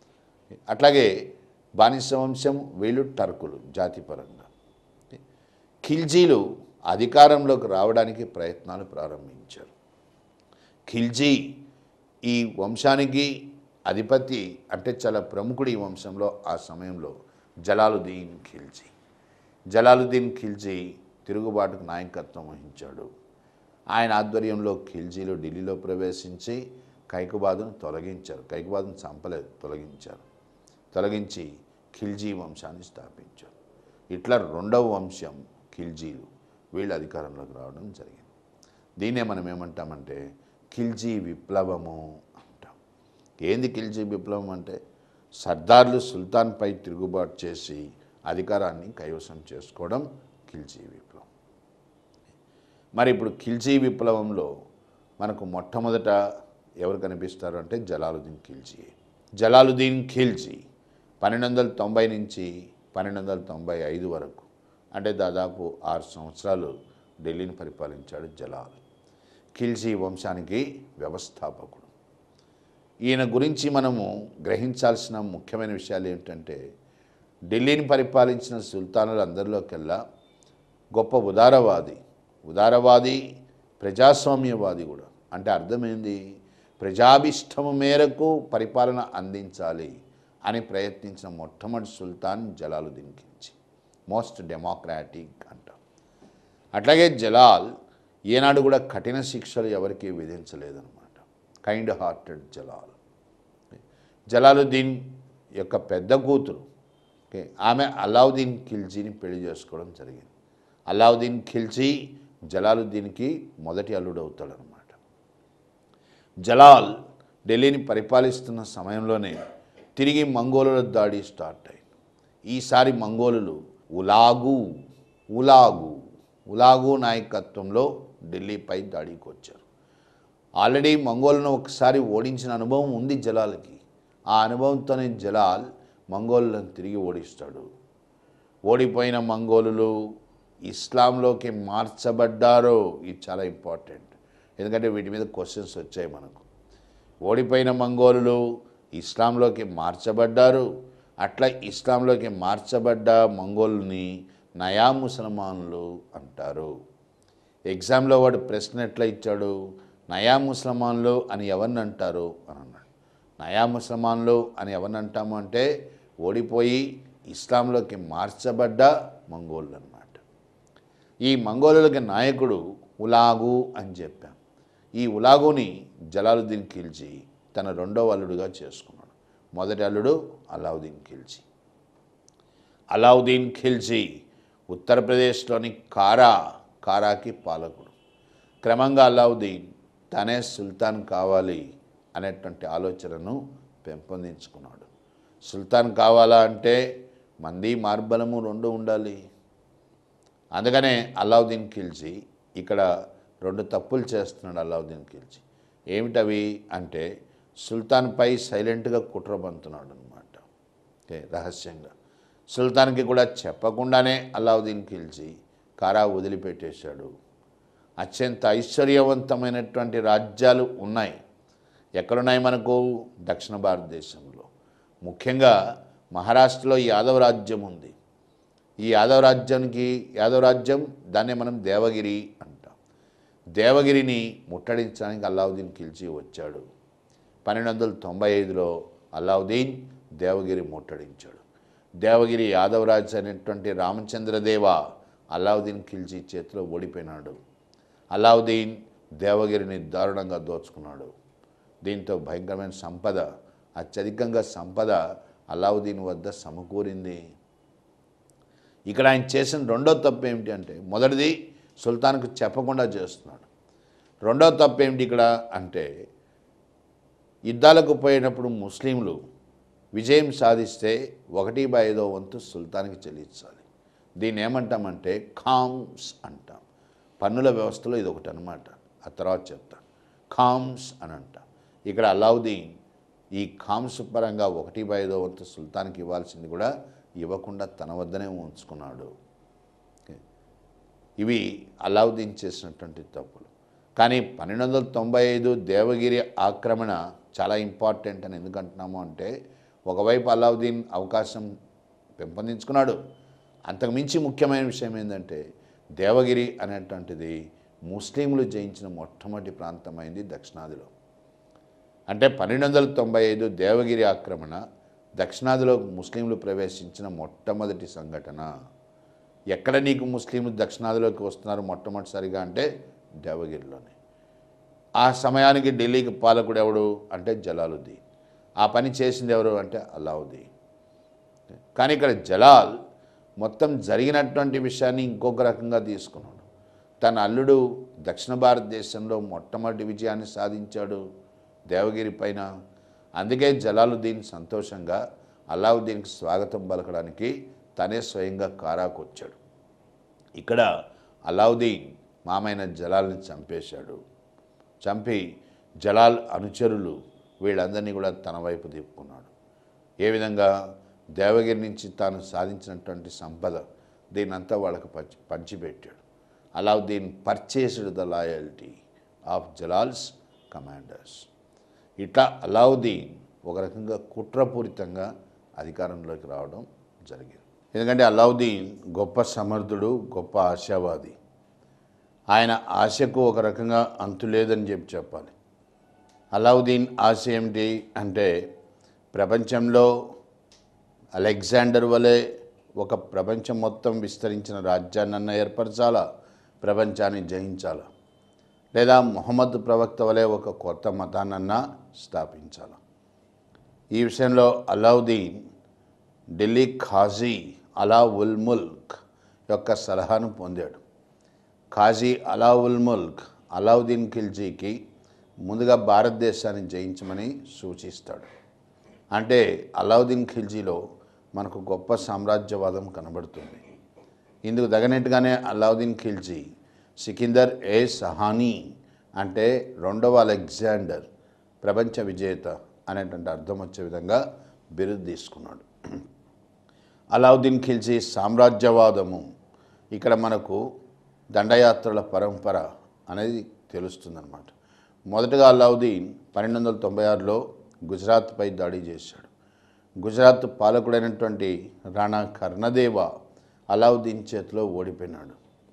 అట్లాగే బానిస వంశం వీళ్ళు టర్కులు జాతిపరంగా ఖిల్జీలు అధికారంలోకి రావడానికి ప్రయత్నాలు ప్రారంభించారు ఖిల్జీ ఈ వంశానికి అధిపతి అంటే చాలా ప్రముఖుడు ఈ వంశంలో ఆ సమయంలో జలాలుద్దీన్ ఖిల్జీ జలాలుద్దీన్ ఖిల్జీ తిరుగుబాటుకు నాయకత్వం వహించాడు ఆయన ఆధ్వర్యంలో ఖిల్జీలు ఢిల్లీలో ప్రవేశించి కైకుబాదును తొలగించారు కైకుబాదును చంపలేదు తొలగించారు తొలగించి ఖిల్జీ వంశాన్ని స్థాపించారు ఇట్లా రెండవ వంశం ఖిల్జీలు వీళ్ళు అధికారంలోకి రావడం జరిగింది దీన్నే మనం ఏమంటామంటే ఖిల్జీ విప్లవము అంటాం ఏంది ఖిల్జీ విప్లవం అంటే సర్దార్లు సుల్తాన్పై తిరుగుబాటు చేసి అధికారాన్ని కైవసం చేసుకోవడం ఖిల్జీ విప్లవం మరి ఇప్పుడు ఖిల్జీ విప్లవంలో మనకు మొట్టమొదట ఎవరు కనిపిస్తారు అంటే జలాలుద్దీన్ ఖిల్జీ జలాలుద్దీన్ ఖిల్జీ పన్నెండు వందల తొంభై నుంచి పన్నెండు వందల తొంభై ఐదు వరకు అంటే దాదాపు ఆరు సంవత్సరాలు ఢిల్లీని పరిపాలించాడు జలాల్ ఖిల్జీ వంశానికి వ్యవస్థాపకుడు ఈయన గురించి మనము గ్రహించాల్సిన ముఖ్యమైన విషయాలు ఏంటంటే ఢిల్లీని పరిపాలించిన సుల్తానులు అందరిలోకెల్లా గొప్ప ఉదారవాది ఉదారవాది ప్రజాస్వామ్యవాది కూడా అంటే అర్థమైంది ప్రజాభిష్టము మేరకు పరిపాలన అందించాలి అని ప్రయత్నించిన మొట్టమొదటి సుల్తాన్ జలాలుద్దీన్ ఖిల్జీ మోస్ట్ డెమోక్రాటిక్ అంటాం అట్లాగే జలాల్ ఏనాడు కూడా కఠిన శిక్షలు ఎవరికి విధించలేదన్నమాట కైండ్ హార్టెడ్ జలాల్ జలాలుద్దీన్ యొక్క పెద్ద కూతురు ఓకే ఆమె అలావుద్దీన్ ఖిల్జీని పెళ్లి చేసుకోవడం జరిగింది అలావుద్దీన్ ఖిల్జీ జలాలుద్దీన్కి మొదటి అల్లుడు అవుతాడనమాట జలాల్ ఢిల్లీని పరిపాలిస్తున్న సమయంలోనే తిరిగి మంగోలుల దాడి స్టార్ట్ అయింది ఈసారి మంగోలులు ఉలాగు ఉలాగు ఉలాగు నాయకత్వంలో ఢిల్లీపై దాడికి వచ్చారు ఆల్రెడీ మంగోలను ఒకసారి ఓడించిన అనుభవం ఉంది జలాల్కి ఆ అనుభవంతోనే జలాల్ మంగోలులను తిరిగి ఓడిస్తాడు ఓడిపోయిన మంగోలులు ఇస్లాంలోకి మార్చబడ్డారు ఇది చాలా ఇంపార్టెంట్ ఎందుకంటే వీటి మీద క్వశ్చన్స్ వచ్చాయి మనకు ఓడిపోయిన మంగోలులు ఇస్లాంలోకి మార్చబడ్డారు అట్లా ఇస్లాంలోకి మార్చబడ్డ మంగోలుని నయా ముసల్మాన్లు అంటారు ఎగ్జామ్లో వాడు ప్రశ్న ఎట్లా ఇచ్చాడు నయా ముసల్మాన్లు అని ఎవరిని అంటారు అని అన్నాడు నయా ముసల్మాన్లు అని ఎవరిని అంటాము అంటే ఓడిపోయి ఇస్లాంలోకి మార్చబడ్డ మంగోళ్ళు అన్నమాట ఈ మంగోలులకి నాయకుడు ఉలాగు అని చెప్పాం ఈ ఉలాగుని జలాలుద్దీన్ ఖిల్జీ తన రెండవ అల్లుడుగా చేసుకున్నాడు మొదటి అల్లుడు అలావుద్దీన్ ఖిల్జీ అలావుద్దీన్ ఖిల్జీ ఉత్తరప్రదేశ్లోని కారా కారాకి పాలకుడు క్రమంగా అలావుద్దీన్ తనే సుల్తాన్ కావాలి అనేటువంటి ఆలోచనను పెంపొందించుకున్నాడు సుల్తాన్ కావాలా అంటే మంది మార్బలము రెండు ఉండాలి అందుకనే అలావుద్దీన్ ఖిల్జీ ఇక్కడ రెండు తప్పులు చేస్తున్నాడు అలావుద్దీన్ ఖిల్జీ ఏమిటవి అంటే సుల్తాన్పై సైలెంట్గా కుట్ర పంతున్నాడు అనమాట ఓకే రహస్యంగా సుల్తాన్కి కూడా చెప్పకుండానే అలావుద్దీన్ ఖిల్జీ కారా వదిలిపెట్టేశాడు అత్యంత ఐశ్వర్యవంతమైనటువంటి రాజ్యాలు ఉన్నాయి ఎక్కడున్నాయి మనకు దక్షిణ భారతదేశంలో ముఖ్యంగా మహారాష్ట్రలో యాదవ రాజ్యం ఉంది ఈ యాదవ రాజ్యానికి యాదవ రాజ్యం దాన్నే మనం దేవగిరి అంటాం దేవగిరిని ముట్టడించడానికి అల్లావుద్దీన్ ఖిల్జీ వచ్చాడు పన్నెండు వందల తొంభై ఐదులో అల్లావుద్దీన్ దేవగిరి ముట్టడించాడు దేవగిరి యాదవరాజ్ అనేటువంటి రామచంద్రదేవ అల్లావుద్దీన్ ఖిల్జీ చేతిలో ఓడిపోయినాడు అల్లావుద్దీన్ దేవగిరిని దారుణంగా దోచుకున్నాడు దీంతో భయంకరమైన సంపద అత్యధికంగా సంపద అల్లావుద్దీన్ వద్ద సమకూరింది ఇక్కడ ఆయన చేసిన రెండో తప్పు ఏమిటి అంటే మొదటిది సుల్తాన్కు చెప్పకుండా చేస్తున్నాడు రెండో తప్పు ఏమిటి ఇక్కడ అంటే యుద్ధాలకు పోయినప్పుడు ముస్లింలు విజయం సాధిస్తే ఒకటి బై ఐదో వంతు సుల్తాన్కి చెల్లించాలి దీన్ని ఏమంటామంటే ఖామ్స్ అంటాం పన్నుల వ్యవస్థలో ఇది ఒకటి అనమాట ఆ తర్వాత చెప్తాను ఖామ్స్ అని అంటాం ఇక్కడ అలావుద్దీన్ ఈ ఖామ్స్ పరంగా ఒకటి బై ఐదో వంతు సుల్తాన్కి ఇవ్వాల్సింది కూడా ఇవ్వకుండా తన వద్దనే ఉంచుకున్నాడు ఓకే. ఇవి అలావుద్దీన్ చేసినటువంటి తప్పులు కానీ పన్నెండు వందల తొంభై ఐదు దేవగిరి ఆక్రమణ చాలా ఇంపార్టెంట్ అని ఎందుకంటున్నాము అంటే ఒకవైపు అలావుద్దీన్ అవకాశం పెంపొందించుకున్నాడు అంతకుమించి ముఖ్యమైన విషయం ఏంటంటే దేవగిరి అనేటువంటిది ముస్లింలు జయించిన మొట్టమొదటి ప్రాంతమైంది దక్షిణాదిలో అంటే పన్నెండు వందల తొంభై ఐదు దేవగిరి ఆక్రమణ దక్షిణాదిలో ముస్లింలు ప్రవేశించిన మొట్టమొదటి సంఘటన ఎక్కడ నీకు ముస్లింలు దక్షిణాదిలోకి వస్తున్నారు మొట్టమొదటిసారిగా అంటే దేవగిరిలోనే ఆ సమయానికి ఢిల్లీకి పాలకుడు ఎవడు అంటే జలాలుద్దీన్ ఆ పని చేసింది ఎవరు అంటే అలావుద్దీన్ కానీ ఇక్కడ జలాల్ మొత్తం జరిగినటువంటి విషయాన్ని ఇంకొక రకంగా తీసుకున్నాడు తన అల్లుడు దక్షిణ భారతదేశంలో మొట్టమొదటి విజయాన్ని సాధించాడు దేవగిరి పైన అందుకే జలాలుద్దీన్ సంతోషంగా అలావుద్దీన్కి స్వాగతం పలకడానికి తనే స్వయంగా కారాకు వచ్చాడు ఇక్కడ అలావుద్దీన్ మామైన జలాల్ని చంపేశాడు చంపి జలాల్ అనుచరులు వీళ్ళందరినీ కూడా తన వైపు తిప్పుకున్నాడు ఏ విధంగా దేవగిరి నుంచి తాను సాధించినటువంటి సంపద దీనంతా వాళ్ళకి పంచి పంచిపెట్టాడు Alauddin purchased the loyalty of Jalal's commanders ఇట్లా అలావుద్దీన్ ఒక రకంగా కుట్రపూరితంగా అధికారంలోకి రావడం జరిగింది ఎందుకంటే అలావుద్దీన్ గొప్ప సమర్థుడు గొప్ప ఆశావాది ఆయన ఆశకు ఒక రకంగా అంతు లేదని చెప్పి చెప్పాలి అలావుద్దీన్ ఆశ ఏమిటి అంటే ప్రపంచంలో అలెగ్జాండర్ వలె ఒక ప్రపంచం మొత్తం విస్తరించిన రాజ్యాన్నన్నా ఏర్పరచాలా ప్రపంచాన్ని జయించాలా లేదా మొహమ్మద్ ప్రవక్త వలె ఒక కొత్త మతాన్నన్నా స్థాపించాలా ఈ విషయంలో అలావుద్దీన్ ఢిల్లీ ఖాజీ అలా ఉల్ ముల్క్ యొక్క సలహాను పొందాడు ఖాజీ అలా ఉల్ ముల్క్ అలావుద్దీన్ ఖిల్జీకి ముందుగా భారతదేశాన్ని జయించమని సూచిస్తాడు అంటే అలావుద్దీన్ ఖిల్జీలో మనకు గొప్ప సామ్రాజ్యవాదం కనబడుతుంది ఇందుకు తగినట్టుగానే అలావుద్దీన్ ఖిల్జీ సికిందర్ ఏ సహానీ అంటే రెండవ అలెగ్జాండర్ ప్రపంచ విజేత అనేటువంటి అర్థం వచ్చే విధంగా బిరుదు తీసుకున్నాడు అలావుద్దీన్ ఖిల్జీ సామ్రాజ్యవాదము ఇక్కడ మనకు దండయాత్రల పరంపర అనేది తెలుస్తుందన్నమాట మొదటగా అలావుద్దీన్ పన్నెండు వందల తొంభై ఆరులో గుజరాత్పై దాడి చేశాడు గుజరాత్ పాలకుడైనటువంటి రాణా కర్ణదేవ అలావుద్దీన్ చేతిలో ఓడిపోయినాడు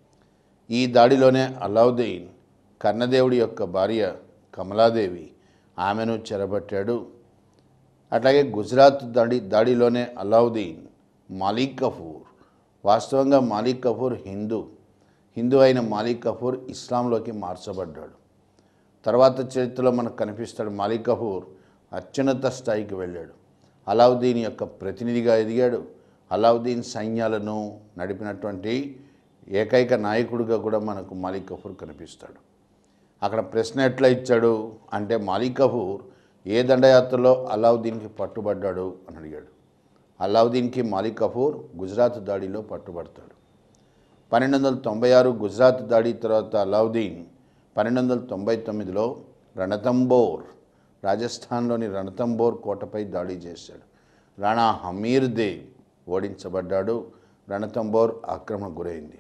ఈ దాడిలోనే అలావుద్దీన్ కర్ణదేవుడి యొక్క భార్య కమలాదేవి ఆమెను చెరబట్టాడు అట్లాగే గుజరాత్ దాడి దాడిలోనే అలావుద్దీన్ మాలిక్ కఫూర్ వాస్తవంగా మాలిక్ కఫూర్ హిందూ హిందూ అయిన మాలిక్ కఫూర్ ఇస్లాంలోకి మార్చబడ్డాడు తర్వాత చరిత్రలో మనకు కనిపిస్తాడు మాలిక్ కఫూర్ అత్యున్నత స్థాయికి వెళ్ళాడు అలావుద్దీన్ యొక్క ప్రతినిధిగా ఎదిగాడు అలావుద్దీన్ సైన్యాలను నడిపినటువంటి ఏకైక నాయకుడిగా కూడా మనకు మాలిక్ కఫూర్ కనిపిస్తాడు అక్కడ ప్రశ్న ఎట్లా ఇచ్చాడు అంటే మాలిక్ కఫూర్ ఏ దండయాత్రలో అలావుద్దీన్కి పట్టుబడ్డాడు అని అడిగాడు అలావుద్దీన్కి మాలిక్ కఫూర్ గుజరాత్ దాడిలో పట్టుబడతాడు పన్నెండు వందల తొంభై ఆరు గుజరాత్ దాడి తర్వాత అలావుద్దీన్ పన్నెండు వందల తొంభై తొమ్మిదిలో రణతంబోర్ రాజస్థాన్లోని రణతంబోర్ కోటపై దాడి చేశాడు రాణా హమీర్ దేవ్ ఓడించబడ్డాడు రణతంబోర్ ఆక్రమణ గురైంది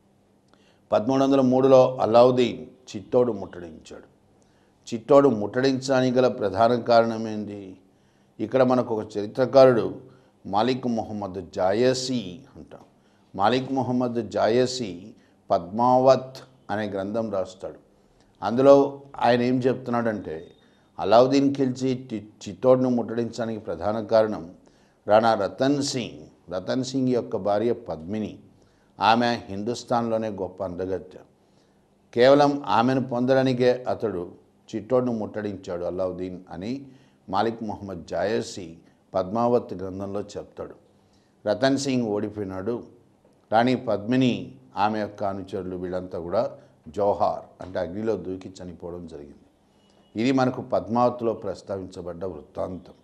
పదమూడు వందల మూడులో అలావుద్దీన్ చిత్తోడు ముట్టడించాడు చిత్తోడు ముట్టడించడానికి గల ప్రధాన కారణం ఏంది ఇక్కడ మనకు ఒక చరిత్రకారుడు మాలిక్ మొహమ్మద్ జాయసీ అంటాం మాలిక్ మొహమ్మద్ జాయసీ పద్మావత్ అనే గ్రంథం రాస్తాడు అందులో ఆయన ఏం చెప్తున్నాడంటే అలావుద్దీన్ ఖిల్జీ చి- చిత్తోడ్ను ముట్టడించడానికి ప్రధాన కారణం రాణా రతన్ సింగ్ రతన్ సింగ్ యొక్క భార్య పద్మిని ఆమె హిందుస్థాన్లోనే గొప్ప అందగత్య కేవలం ఆమెను పొందడానికే అతడు చిట్టోడ్ను ముట్టడించాడు అలావుద్దీన్ అని మాలిక్ మొహమ్మద్ జాయసీ పద్మావత్ గ్రంథంలో చెప్తాడు రతన్ సింగ్ ఓడిపోయినాడు రాణి పద్మిని ఆమె యొక్క అనుచరులు వీళ్ళంతా కూడా జోహార్ అంటే అగ్నిలో దూకి చనిపోవడం జరిగింది ఇది మనకు పద్మావతిలో ప్రస్తావించబడ్డ వృత్తాంతం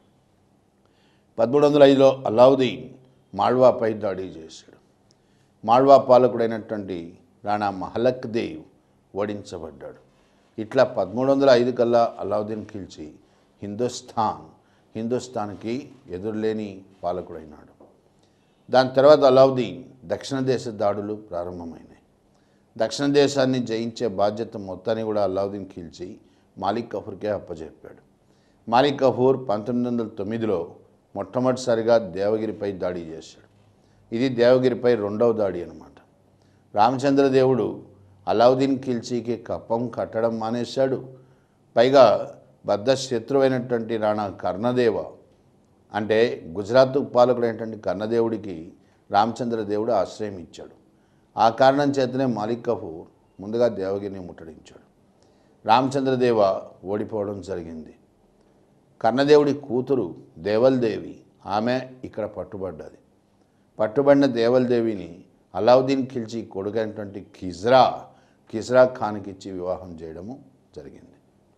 పదమూడు వందల ఐదులో అలావుద్దీన్ మాళ్వాపై దాడి చేశాడు మాళ్వా పాలకుడైనటువంటి రాణా మహలక్ దేవ్ ఓడించబడ్డాడు ఇట్లా పదమూడు వందల ఐదు కల్లా అలావుద్దీన్ ఖిల్జీ హిందుస్థాన్ హిందుస్థాన్కి ఎదురులేని పాలకుడైనాడు దాని తర్వాత అలావుద్దీన్ దక్షిణ దేశ దాడులు ప్రారంభమైనాయి దక్షిణ దేశాన్ని జయించే బాధ్యత మొత్తాన్ని కూడా అలావుద్దీన్ ఖిల్జీ మాలిక్ కఫూర్కే అప్పజెప్పాడు మాలిక్ కఫూర్ పంతొమ్మిది వందల తొమ్మిదిలో మొట్టమొదటిసారిగా దేవగిరిపై దాడి చేశాడు ఇది దేవగిరిపై రెండవ దాడి అన్నమాట రామచంద్రదేవుడు అలావుద్దీన్ ఖిల్జీకి కప్పం కట్టడం మానేశాడు పైగా బద్ధ శత్రువైనటువంటి రాణా కర్ణదేవ అంటే గుజరాత్ పాలకుడైనటువంటి కర్ణదేవుడికి రామచంద్రదేవుడు ఆశ్రయం ఇచ్చాడు ఆ కారణం చేతనే మాలిక్ కపూర్ ముందుగా దేవగిరిని ముట్టడించాడు రామచంద్రదేవ ఓడిపోవడం జరిగింది కర్ణదేవుడి కూతురు దేవల్దేవి ఆమె ఇక్కడ పట్టుబడ్డది పట్టుబడిన దేవల్దేవిని అలావుద్దీన్ ఖిల్జీ కొడుకైనటువంటి కిజ్రా కిజ్రా ఖాన్కి ఇచ్చి వివాహం చేయడము జరిగింది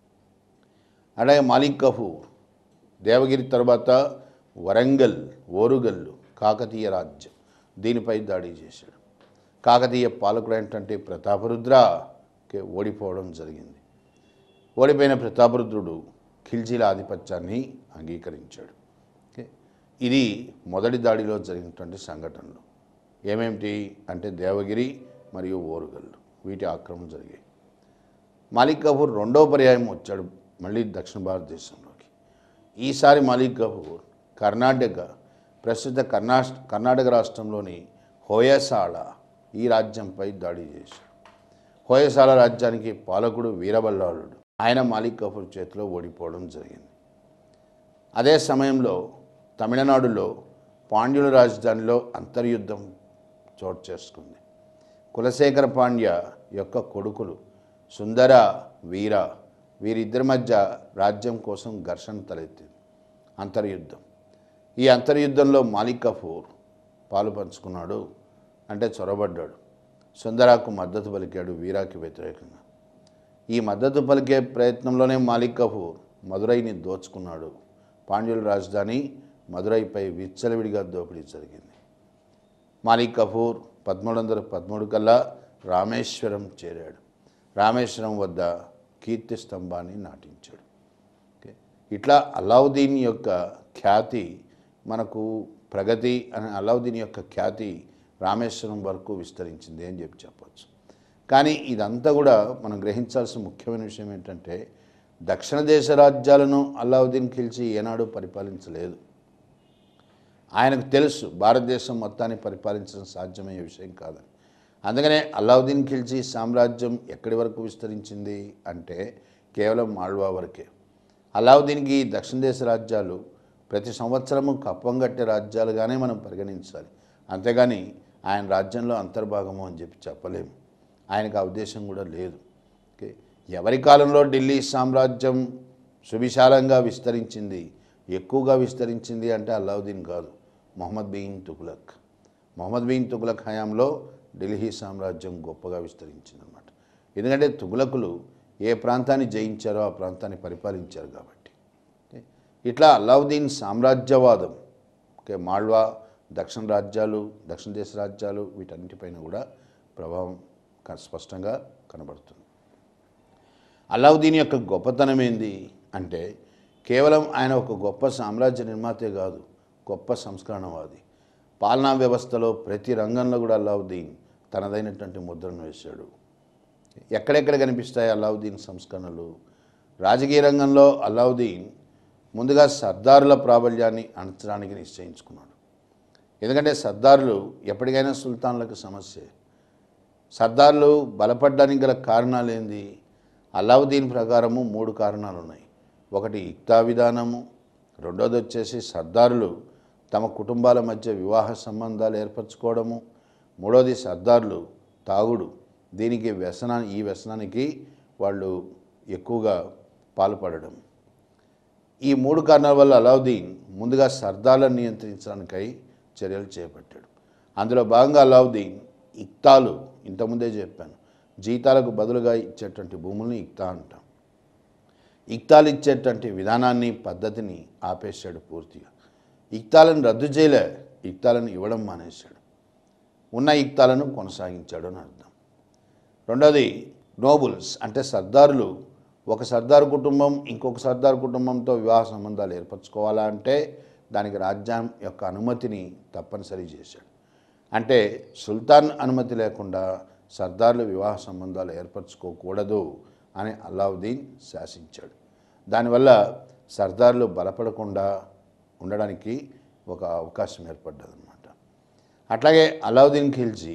అలాగే మాలిక్ కపూర్ దేవగిరి తర్వాత వరంగల్ ఓరుగల్లు కాకతీయ రాజ్యం దీనిపై దాడి చేశాడు కాకతీయ పాలకుడైనటువంటి ప్రతాపరుద్రకి ఓడిపోవడం జరిగింది ఓడిపోయిన ప్రతాపరుద్రుడు ఖిల్జీల ఆధిపత్యాన్ని అంగీకరించాడు ఓకే ఇది మొదటి దాడిలో జరిగినటువంటి సంఘటనలు ఏమేమిటి అంటే దేవగిరి మరియు ఓరుగల్లు వీటి ఆక్రమణ జరిగాయి మాలిక్ కపూర్ రెండో పర్యాయం వచ్చాడు మళ్ళీ దక్షిణ భారతదేశంలోకి ఈసారి మాలిక్ కపూర్ కర్ణాటక ప్రస్తుత కర్ణా కర్ణాటక రాష్ట్రంలోని హోయసాల ఈ రాజ్యంపై దాడి చేశాడు హోయసాల రాజ్యానికి పాలకుడు వీరబల్లాళుడు ఆయన మాలిక్ కపూర్ చేతిలో ఓడిపోవడం జరిగింది అదే సమయంలో తమిళనాడులో పాండ్యుల రాజధానిలో అంతర్యుద్ధం చోటు చేసుకుంది కులశేఖర పాండ్య యొక్క కొడుకులు సుందర వీర వీరిద్దరి మధ్య రాజ్యం కోసం ఘర్షణ తలెత్తింది అంతర్యుద్ధం ఈ అంతర్యుద్ధంలో మాలిక్ కపూర్ పాలు పంచుకున్నాడు అంటే చొరబడ్డాడు సుందరాకు మద్దతు పలికాడు వీరాకి వ్యతిరేకంగా ఈ మద్దతు పలికే ప్రయత్నంలోనే మాలిక్ కపూర్ మదురైని దోచుకున్నాడు పాండ్యుల రాజధాని మదురైపై విచ్చలవిడిగా దోపిడీ జరిగింది మాలిక్ కపూర్ పదమూడు వందల పదమూడు కల్లా రామేశ్వరం చేరాడు రామేశ్వరం వద్ద కీర్తి స్తంభాన్ని నాటించాడు ఓకే ఇట్లా అలావుద్దీన్ యొక్క ఖ్యాతి మనకు ప్రగతి అనే అలావుద్దీన్ యొక్క ఖ్యాతి రామేశ్వరం వరకు విస్తరించింది అని చెప్పి చెప్పచ్చు కానీ ఇదంతా కూడా మనం గ్రహించాల్సిన ముఖ్యమైన విషయం ఏంటంటే దక్షిణ దేశ రాజ్యాలను అలావుద్దీన్ ఖిల్జీ ఏనాడు పరిపాలించలేదు ఆయనకు తెలుసు భారతదేశం మొత్తాన్ని పరిపాలించడం సాధ్యమయ్యే విషయం కాదని అందుకనే అలావుద్దీన్ ఖిల్జీ సామ్రాజ్యం ఎక్కడి వరకు విస్తరించింది అంటే కేవలం మాల్వా వరకే అలావుద్దీన్కి ఈ దక్షిణ దేశ రాజ్యాలు ప్రతి సంవత్సరము కప్పం కట్టే రాజ్యాలుగానే మనం పరిగణించాలి అంతేగాని ఆయన రాజ్యంలో అంతర్భాగము అని చెప్పి చెప్పలేము ఆయనకు ఆ ఉద్దేశం కూడా లేదు ఓకే ఎవరి కాలంలో ఢిల్లీ సామ్రాజ్యం సువిశాలంగా విస్తరించింది ఎక్కువగా విస్తరించింది అంటే అలావుద్దీన్ కాదు మొహమ్మద్ బిన్ తుగ్లక్ మొహమ్మద్ బిన్ తుగ్లక్ హయాంలో ఢిల్లీ సామ్రాజ్యం గొప్పగా విస్తరించిందనమాట ఎందుకంటే తుగ్లకులు ఏ ప్రాంతాన్ని జయించారో ఆ ప్రాంతాన్ని పరిపాలించారు కాబట్టి ఓకే. ఇట్లా అలావుద్దీన్ సామ్రాజ్యవాదం ఓకే మాళ్వా దక్షిణ రాజ్యాలు దక్షిణ దేశ రాజ్యాలు వీటన్నిటిపైన కూడా ప్రభావం క- స్పష్టంగా కనబడుతుంది అలావుద్దీన్ యొక్క గొప్పతనం ఏంది అంటే కేవలం ఆయన ఒక గొప్ప సామ్రాజ్య నిర్మాతే కాదు గొప్ప సంస్కరణవాది పాలనా వ్యవస్థలో ప్రతి రంగంలో కూడా అలావుద్దీన్ తనదైనటువంటి ముద్రను వేశాడు ఎక్కడెక్కడ కనిపిస్తాయి అలావుద్దీన్ సంస్కరణలు రాజకీయ రంగంలో అలావుద్దీన్ ముందుగా సర్దారుల ప్రాబల్యాన్ని అణచడానికి నిశ్చయించుకున్నాడు ఎందుకంటే సర్దారులు ఎప్పటికైనా సుల్తాన్లకు సమస్యే సర్దార్లు బలపడడానికి గల కారణాలు ఏంది అలావుద్దీన్ ప్రకారము మూడు కారణాలు ఉన్నాయి ఒకటి ఇక్తా విధానము రెండోది వచ్చేసి సర్దారులు తమ కుటుంబాల మధ్య వివాహ సంబంధాలు ఏర్పరచుకోవడము మూడోది సర్దార్లు తాగుడు దీనికి వ్యసనా ఈ వ్యసనానికి వాళ్ళు ఎక్కువగా పాల్పడడం ఈ మూడు కారణాల వల్ల అలావుద్దీన్ ముందుగా సర్దార్లను నియంత్రించడానికై చర్యలు చేపట్టాడు అందులో భాగంగా అలావుద్దీన్ ఇక్తాలు ఇంతకుముందే చెప్పాను జీతాలకు బదులుగా ఇచ్చేటువంటి భూముల్ని ఇక్తా అంటాం ఇక్తాలు ఇచ్చేటువంటి విధానాన్ని పద్ధతిని ఆపేశాడు పూర్తిగా ఇక్తాలను రద్దు చేయలే ఇక్తాలను ఇవ్వడం మానేశాడు ఉన్న ఇక్తాలను కొనసాగించాడు అని అర్థం రెండోది నోబుల్స్ అంటే సర్దారులు ఒక సర్దారు కుటుంబం ఇంకొక సర్దారు కుటుంబంతో వివాహ సంబంధాలు ఏర్పరచుకోవాలా అంటే దానికి రాజ్యం యొక్క అనుమతిని తప్పనిసరి చేశాడు అంటే సుల్తాన్ అనుమతి లేకుండా సర్దార్లు వివాహ సంబంధాలు ఏర్పరచుకోకూడదు అని అలావుద్దీన్ శాసించాడు దానివల్ల సర్దార్లు బలపడకుండా ఉండడానికి ఒక అవకాశం ఏర్పడ్డదన్నమాట అట్లాగే అలావుద్దీన్ ఖిల్జీ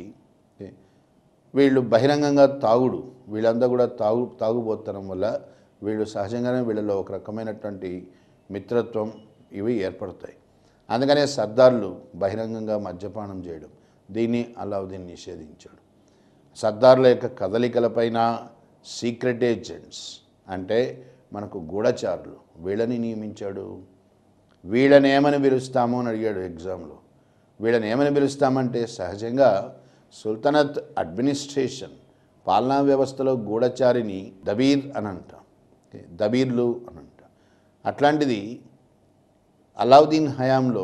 వీళ్ళు బహిరంగంగా తాగుడు వీళ్ళంతా కూడా తాగు తాగుబోతనం వల్ల వీళ్ళు సహజంగానే వీళ్ళలో ఒక రకమైనటువంటి మిత్రత్వం ఇవి ఏర్పడతాయి అందుకనే సర్దార్లు బహిరంగంగా మద్యపానం చేయడం దీన్ని అలావుద్దీన్ నిషేధించాడు సర్దార్ల యొక్క కదలికలపైన సీక్రెట్ ఏజెంట్స్ అంటే మనకు గూఢచారులు వీళ్ళని నియమించాడు వీళ్ళని ఏమని పిలుస్తాము అని అడిగాడు ఎగ్జామ్లో వీళ్ళని ఏమని పిలుస్తామంటే సహజంగా సుల్తనత్ అడ్మినిస్ట్రేషన్ పాలనా వ్యవస్థలో గూఢచారిని దబీర్ అని అంటాం ఓకే, దబీర్లు అని అంటాం అట్లాంటిది అలావుద్దీన్ హయాంలో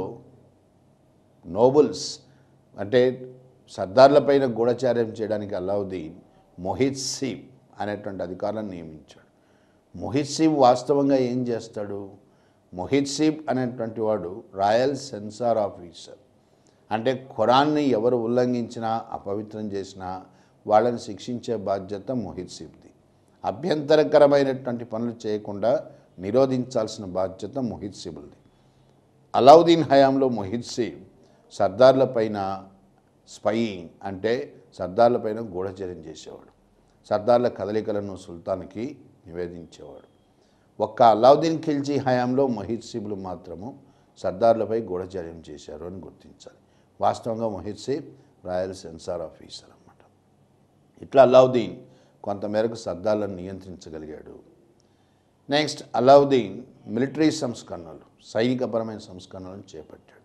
నోబుల్స్ అంటే సర్దార్లపైన గూఢచార్యం చేయడానికి అలావుద్దీన్ మొహిత్ సీబ్ అనేటువంటి అధికారులను నియమించాడు మొహిత్ సీబ్ వాస్తవంగా ఏం చేస్తాడు మొహిత్ సీబ్ అనేటువంటి వాడు రాయల్ సెన్సార్ ఆఫీసర్ అంటే ఖురాన్ని ఎవరు ఉల్లంఘించినా అపవిత్రం చేసినా వాళ్ళని శిక్షించే బాధ్యత మొహిత్ సీబ్ది అభ్యంతరకరమైనటువంటి పనులు చేయకుండా నిరోధించాల్సిన బాధ్యత మొహిత్ సీబుల్ది అలావుద్దీన్ హయాంలో మొహిత్ సీబ్ సర్దార్లపైన స్పయింగ్ అంటే సర్దార్లపైన గూఢచర్యం చేసేవాడు సర్దార్ల కదలికలను సుల్తాన్కి నివేదించేవాడు ఒక్క అలావుద్దీన్ ఖిల్జీ హయాంలో మొహిత్ సీబులు మాత్రము సర్దార్లపై గూఢచర్యం చేశారు అని గుర్తించాలి వాస్తవంగా మొహిత్ సీబ్ రాయల్ సెన్సార్ ఆఫీసర్ అన్నమాట ఇట్లా అలావుద్దీన్ కొంతమేరకు సర్దార్లను నియంత్రించగలిగాడు నెక్స్ట్ అలావుద్దీన్ మిలిటరీ సంస్కరణలు సైనికపరమైన సంస్కరణలను చేపట్టాడు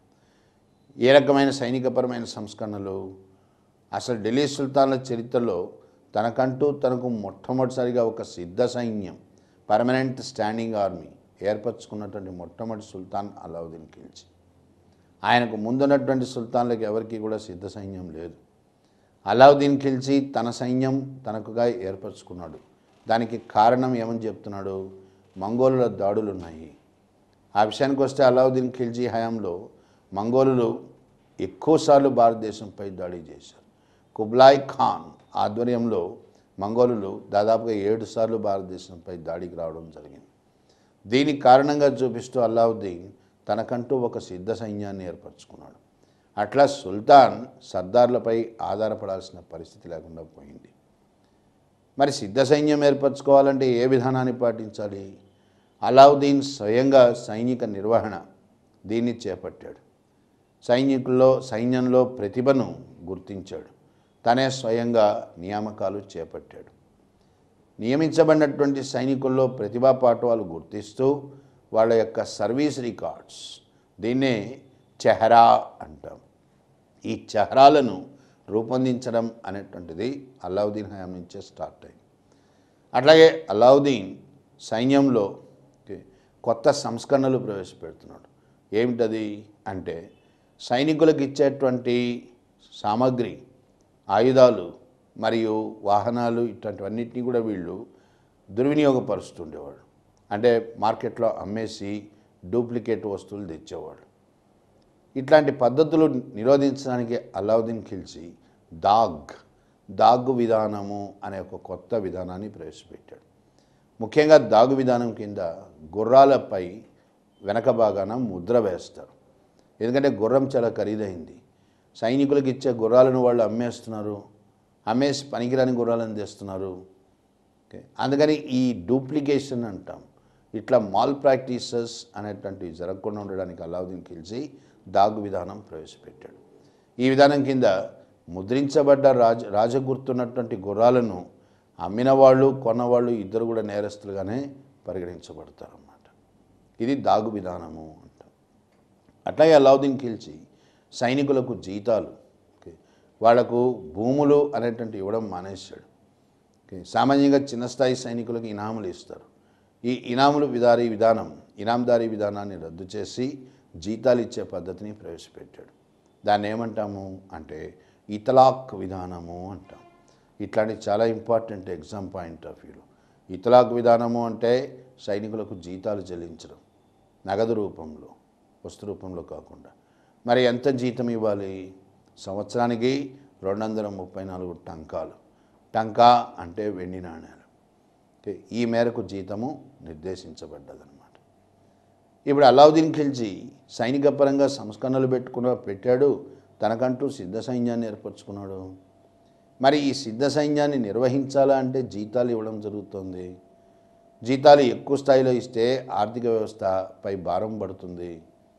ఏ రకమైన సైనికపరమైన సంస్కరణలు అసలు ఢిల్లీ సుల్తాన్ల చరిత్రలో తనకంటూ తనకు మొట్టమొదటిసారిగా ఒక సిద్ధ సైన్యం పర్మనెంట్ స్టాండింగ్ ఆర్మీ ఏర్పరచుకున్నటువంటి మొట్టమొదటి సుల్తాన్ అలావుద్దీన్ ఖిల్జీ ఆయనకు ముందున్నటువంటి సుల్తాన్లకు ఎవరికీ కూడా సిద్ధ సైన్యం లేదు అలావుద్దీన్ ఖిల్జీ తన సైన్యం తనకుగా ఏర్పరచుకున్నాడు దానికి కారణం ఏమని చెప్తున్నాడు మంగోలుల దాడులు ఉన్నాయి ఆ విషయానికి వస్తే అలావుద్దీన్ ఖిల్జీ హయాంలో మంగోలులు ఎక్కువసార్లు భారతదేశంపై దాడి చేశారు కుబ్లాయ్ ఖాన్ ఆధ్వర్యంలో మంగోలులు దాదాపుగా ఏడు సార్లు భారతదేశంపై దాడికి రావడం జరిగింది దీనికి కారణంగా చూపిస్తూ అలావుద్దీన్ తనకంటూ ఒక సిద్ధ సైన్యాన్ని ఏర్పరచుకున్నాడు అట్లా సుల్తాన్ సర్దార్లపై ఆధారపడాల్సిన పరిస్థితి లేకుండా పోయింది మరి సిద్ధ సైన్యం ఏర్పరచుకోవాలంటే ఏ విధానాన్ని పాటించాలి అలావుద్దీన్ స్వయంగా సైనిక నిర్వహణ దీన్ని చేపట్టాడు సైనికుల్లో సైన్యంలో ప్రతిభను గుర్తించాడు తనే స్వయంగా నియామకాలు చేపట్టాడు నియమించబడినటువంటి సైనికుల్లో ప్రతిభా పాఠవాలు గుర్తిస్తూ వాళ్ళ యొక్క సర్వీస్ రికార్డ్స్ దీన్నే చెహరా అంటాం ఈ చెహరాలను రూపొందించడం అనేటువంటిది అలావుద్దీన్ హయాం నుంచే స్టార్ట్ అయింది అట్లాగే అలావుద్దీన్ సైన్యంలో కొత్త సంస్కరణలు ప్రవేశపెడుతున్నాడు ఏమిటది అంటే సైనికులకు ఇచ్చేటువంటి సామాగ్రి ఆయుధాలు మరియు వాహనాలు ఇట్లాంటివన్నిటినీ కూడా వీళ్ళు దుర్వినియోగపరుస్తుండేవాడు అంటే మార్కెట్లో అమ్మేసి డూప్లికేట్ వస్తువులు తెచ్చేవాడు ఇట్లాంటి పద్ధతులు నిరోధించడానికి అలావుద్దీన్ ఖిల్జీ దాగ్ దాగు విధానము అనే ఒక కొత్త విధానాన్ని ప్రవేశపెట్టాడు ముఖ్యంగా దాగు విధానం కింద గుర్రాలపై వెనక భాగాన ముద్ర వేస్తారు ఎందుకంటే గుర్రం చాలా ఖరీదైంది సైనికులకు ఇచ్చే గుర్రాలను వాళ్ళు అమ్మేస్తున్నారు అమ్మేసి పనికిరాని గుర్రాలను తెస్తున్నారు ఓకే అందుకని ఈ డూప్లికేషన్ అంటాం ఇట్లా మాల్ ప్రాక్టీసెస్ అనేటువంటివి జరగకుండా ఉండడానికి అలావుద్దీన్ ఖిల్జీ దాగు విధానం ప్రవేశపెట్టాడు ఈ విధానం కింద ముద్రించబడ్డ రాజ రాజగుర్తున్నటువంటి గుర్రాలను అమ్మిన వాళ్ళు కొన్నవాళ్ళు ఇద్దరు కూడా నేరస్తులుగానే పరిగణించబడతారు అన్నమాట ఇది దాగు విధానము అంటాం అట్లాగే అలావుద్దీన్ ఖిల్జీ సైనికులకు జీతాలు ఓకే వాళ్లకు భూములు అనేటువంటి ఇవ్వడం మానేశాడు ఓకే సామాన్యంగా చిన్న స్థాయి సైనికులకు ఇనాములు ఇస్తారు ఈ ఇనాములు విదారీ విధానం ఇనాందారీ విధానాన్ని రద్దు చేసి జీతాలు ఇచ్చే పద్ధతిని ప్రవేశపెట్టాడు దాన్ని ఏమంటాము అంటే ఇతలాక్ విధానము అంటాం ఇట్లాంటి చాలా ఇంపార్టెంట్ ఎగ్జామ్ పాయింట్ ఆఫ్ వ్యూలో ఇతలాక్ విధానము అంటే సైనికులకు జీతాలు చెల్లించడం నగదు రూపంలో వస్తు రూపంలో కాకుండా మరి ఎంత జీతం ఇవ్వాలి సంవత్సరానికి రెండు వందల ముప్పై నాలుగు టంకాలు టంకా అంటే వెండి నాణ్యాలు ఓకే, ఈ మేరకు జీతము నిర్దేశించబడ్డదన్నమాట ఇప్పుడు అలావుద్దీన్ ఖిల్జీ సైనిక పరంగా సంస్కరణలు పెట్టుకున్న పెట్టాడు తనకంటూ సిద్ధ సైన్యాన్ని ఏర్పరచుకున్నాడు మరి ఈ సిద్ధ సైన్యాన్ని నిర్వహించాలా అంటే జీతాలు ఇవ్వడం జరుగుతుంది జీతాలు ఎక్కువ స్థాయిలో ఇస్తే ఆర్థిక వ్యవస్థపై భారం పడుతుంది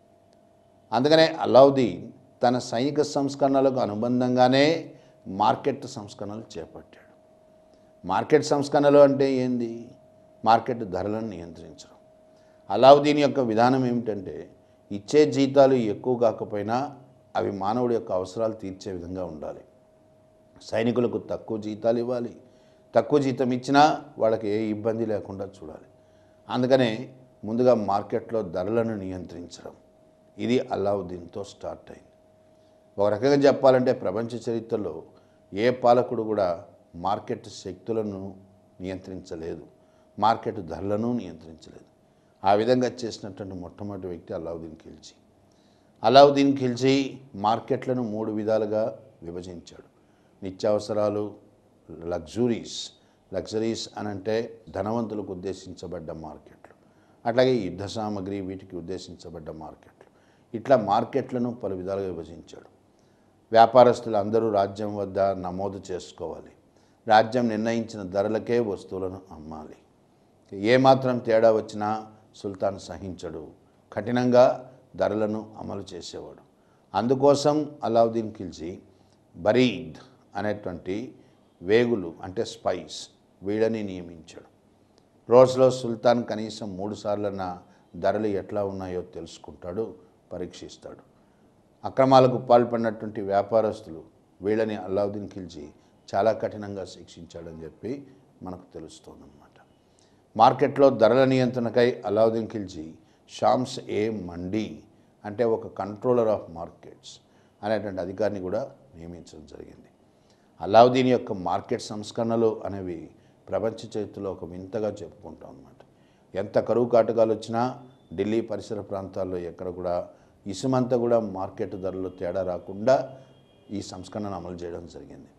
అందుకనే అలావుద్దీన్ తన సైనిక సంస్కరణలకు అనుబంధంగానే మార్కెట్ సంస్కరణలు చేపట్టాడు మార్కెట్ సంస్కరణలు అంటే ఏంది మార్కెట్ ధరలను నియంత్రించడం అలావుద్దీన్ యొక్క విధానం ఏమిటంటే ఇచ్చే జీతాలు ఎక్కువ కాకపోయినా అవి మానవుడి యొక్క అవసరాలు తీర్చే విధంగా ఉండాలి సైనికులకు తక్కువ జీతాలు ఇవ్వాలి తక్కువ జీతం ఇచ్చినా వాళ్ళకి ఏ ఇబ్బంది లేకుండా చూడాలి అందుకనే ముందుగా మార్కెట్లో ధరలను నియంత్రించడం ఇది అలావుద్దీన్తో స్టార్ట్ అయింది ఒక రకంగా చెప్పాలంటే ప్రపంచ చరిత్రలో ఏ పాలకుడు కూడా మార్కెట్ శక్తులను నియంత్రించలేదు మార్కెట్ ధరలను నియంత్రించలేదు ఆ విధంగా చేసినటువంటి మొట్టమొదటి వ్యక్తి అలావుద్దీన్ ఖిల్జీ అలావుద్దీన్ ఖిల్జీ మార్కెట్లను మూడు విధాలుగా విభజించాడు నిత్యావసరాలు లగ్జురీస్ లగ్జరీస్ అని అంటే ధనవంతులకు ఉద్దేశించబడ్డ మార్కెట్లు అట్లాగే యుద్ధ సామాగ్రి వీటికి ఉద్దేశించబడ్డ మార్కెట్లు ఇట్లా మార్కెట్లను పలు విధాలుగా విభజించాడు వ్యాపారస్తులు అందరూ రాజ్యం వద్ద నమోదు చేసుకోవాలి రాజ్యం నిర్ణయించిన ధరలకే వస్తువులను అమ్మాలి ఏమాత్రం తేడా వచ్చినా సుల్తాన్ సహించడు కఠినంగా ధరలను అమలు చేసేవాడు అందుకోసం అలావుద్దీన్ ఖిల్జీ బరీద్ అనేటువంటి వేగులు అంటే స్పైస్ వీళ్ళని నియమించాడు రోజులో సుల్తాన్ కనీసం మూడు సార్లన్న ధరలు ఎట్లా ఉన్నాయో తెలుసుకుంటాడు పరీక్షిస్తాడు అక్రమాలకు పాల్పడినటువంటి వ్యాపారస్తులు వీళ్ళని అలావుద్దీన్ ఖిల్జీ చాలా కఠినంగా శిక్షించాడని చెప్పి మనకు తెలుస్తోందన్నమాట మార్కెట్లో ధరల నియంత్రణకై అలావుద్దీన్ ఖిల్జీ షామ్స్ ఏ మండీ అంటే ఒక కంట్రోలర్ ఆఫ్ మార్కెట్స్ అనేటువంటి అధికారిని కూడా నియమించడం జరిగింది అలావుద్దీన్ యొక్క మార్కెట్ సంస్కరణలు అనేవి ప్రపంచ చరిత్రలో ఒక వింతగా చెప్పుకుంటాం అనమాట ఎంత కరువు కాటకాలు వచ్చినా ఢిల్లీ పరిసర ప్రాంతాల్లో ఎక్కడ కూడా ఇసుమంతా కూడా మార్కెట్ ధరలు తేడా రాకుండా ఈ సంస్కరణను అమలు చేయడం జరిగింది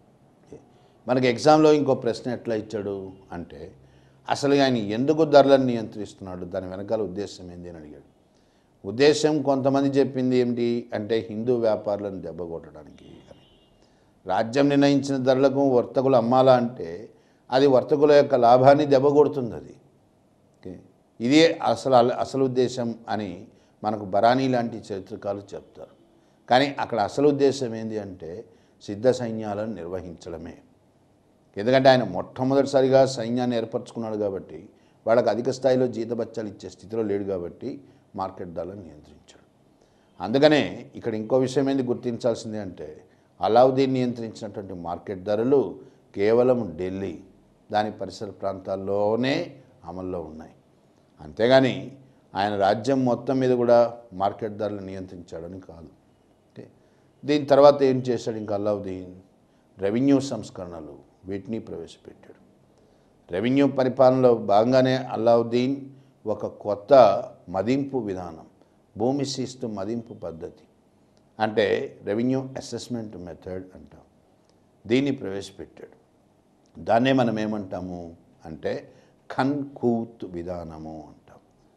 మనకి ఎగ్జామ్లో ఇంకో ప్రశ్న ఎట్లా ఇచ్చాడు అంటే అసలు ఆయన ఎందుకు ధరలను నియంత్రిస్తున్నాడు దాని వెనకాల ఉద్దేశం ఏంది అని అడిగాడు ఉద్దేశం కొంతమంది చెప్పింది ఏమిటి అంటే హిందూ వ్యాపారులను దెబ్బకొట్టడానికి అని రాజ్యం నిర్ణయించిన ధరలకు వర్తకులు అమ్మాలా అంటే అది వర్తకుల యొక్క లాభాన్ని దెబ్బకొడుతుంది అది ఓకే ఇదే అసలు అసలు ఉద్దేశం అని మనకు బరానీ లాంటి చరిత్రకాలు చెప్తారు కానీ అక్కడ అసలు ఉద్దేశం ఏంటి అంటే సిద్ధ సైన్యాలను నిర్వహించడమే ఎందుకంటే ఆయన మొట్టమొదటిసారిగా సైన్యాన్ని ఏర్పరచుకున్నాడు కాబట్టి వాళ్ళకి అధిక స్థాయిలో జీతబత్యాలు ఇచ్చే స్థితిలో లేడు కాబట్టి మార్కెట్ ధరలను నియంత్రించాడు అందుకనే ఇక్కడ ఇంకో విషయం ఏంది గుర్తించాల్సింది అంటే అలావుద్దీన్ నియంత్రించినటువంటి మార్కెట్ ధరలు కేవలం ఢిల్లీ దాని పరిసర ప్రాంతాల్లోనే అమల్లో ఉన్నాయి అంతేగాని ఆయన రాజ్యం మొత్తం మీద కూడా మార్కెట్ ధరలు నియంత్రించాడని కాదు ఓకే దీని తర్వాత ఏం చేశాడు ఇంకా అలావుద్దీన్ రెవెన్యూ సంస్కరణలు వీటిని ప్రవేశపెట్టాడు రెవెన్యూ పరిపాలనలో భాగంగానే అలావుద్దీన్ ఒక కొత్త మదింపు విధానం భూమి శిస్తు మదింపు పద్ధతి అంటే రెవెన్యూ అసెస్మెంట్ మెథడ్ అంటాం దీన్ని ప్రవేశపెట్టాడు దాన్నే మనం ఏమంటాము అంటే ఖన్ కూత్ విధానము అంటాం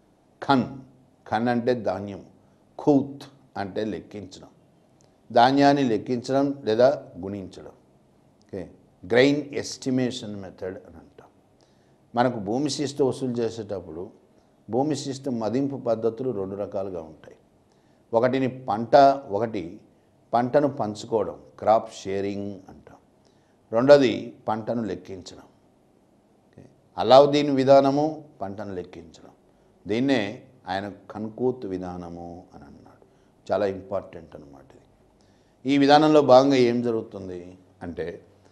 ఖన్ ఖన్ అంటే ధాన్యం ఖూత్ అంటే లెక్కించడం ధాన్యాన్ని లెక్కించడం లేదా గుణించడం ఓకే గ్రైన్ ఎస్టిమేషన్ మెథడ్ అని అంటాం మనకు భూమి శిస్తు వసూలు చేసేటప్పుడు భూమి శిస్తు మదింపు పద్ధతులు రెండు రకాలుగా ఉంటాయి ఒకటిని పంట ఒకటి పంటను పంచుకోవడం క్రాప్ షేరింగ్ అంటాం రెండోది పంటను లెక్కించడం ఓకే. అలావుద్దీన్ విధానము పంటను లెక్కించడం దీన్నే ఆయన కన్కూత్ విధానము అని అన్నాడు చాలా ఇంపార్టెంట్ అన్నమాట ఇది ఈ విధానంలో భాగంగా ఏం జరుగుతుంది అంటే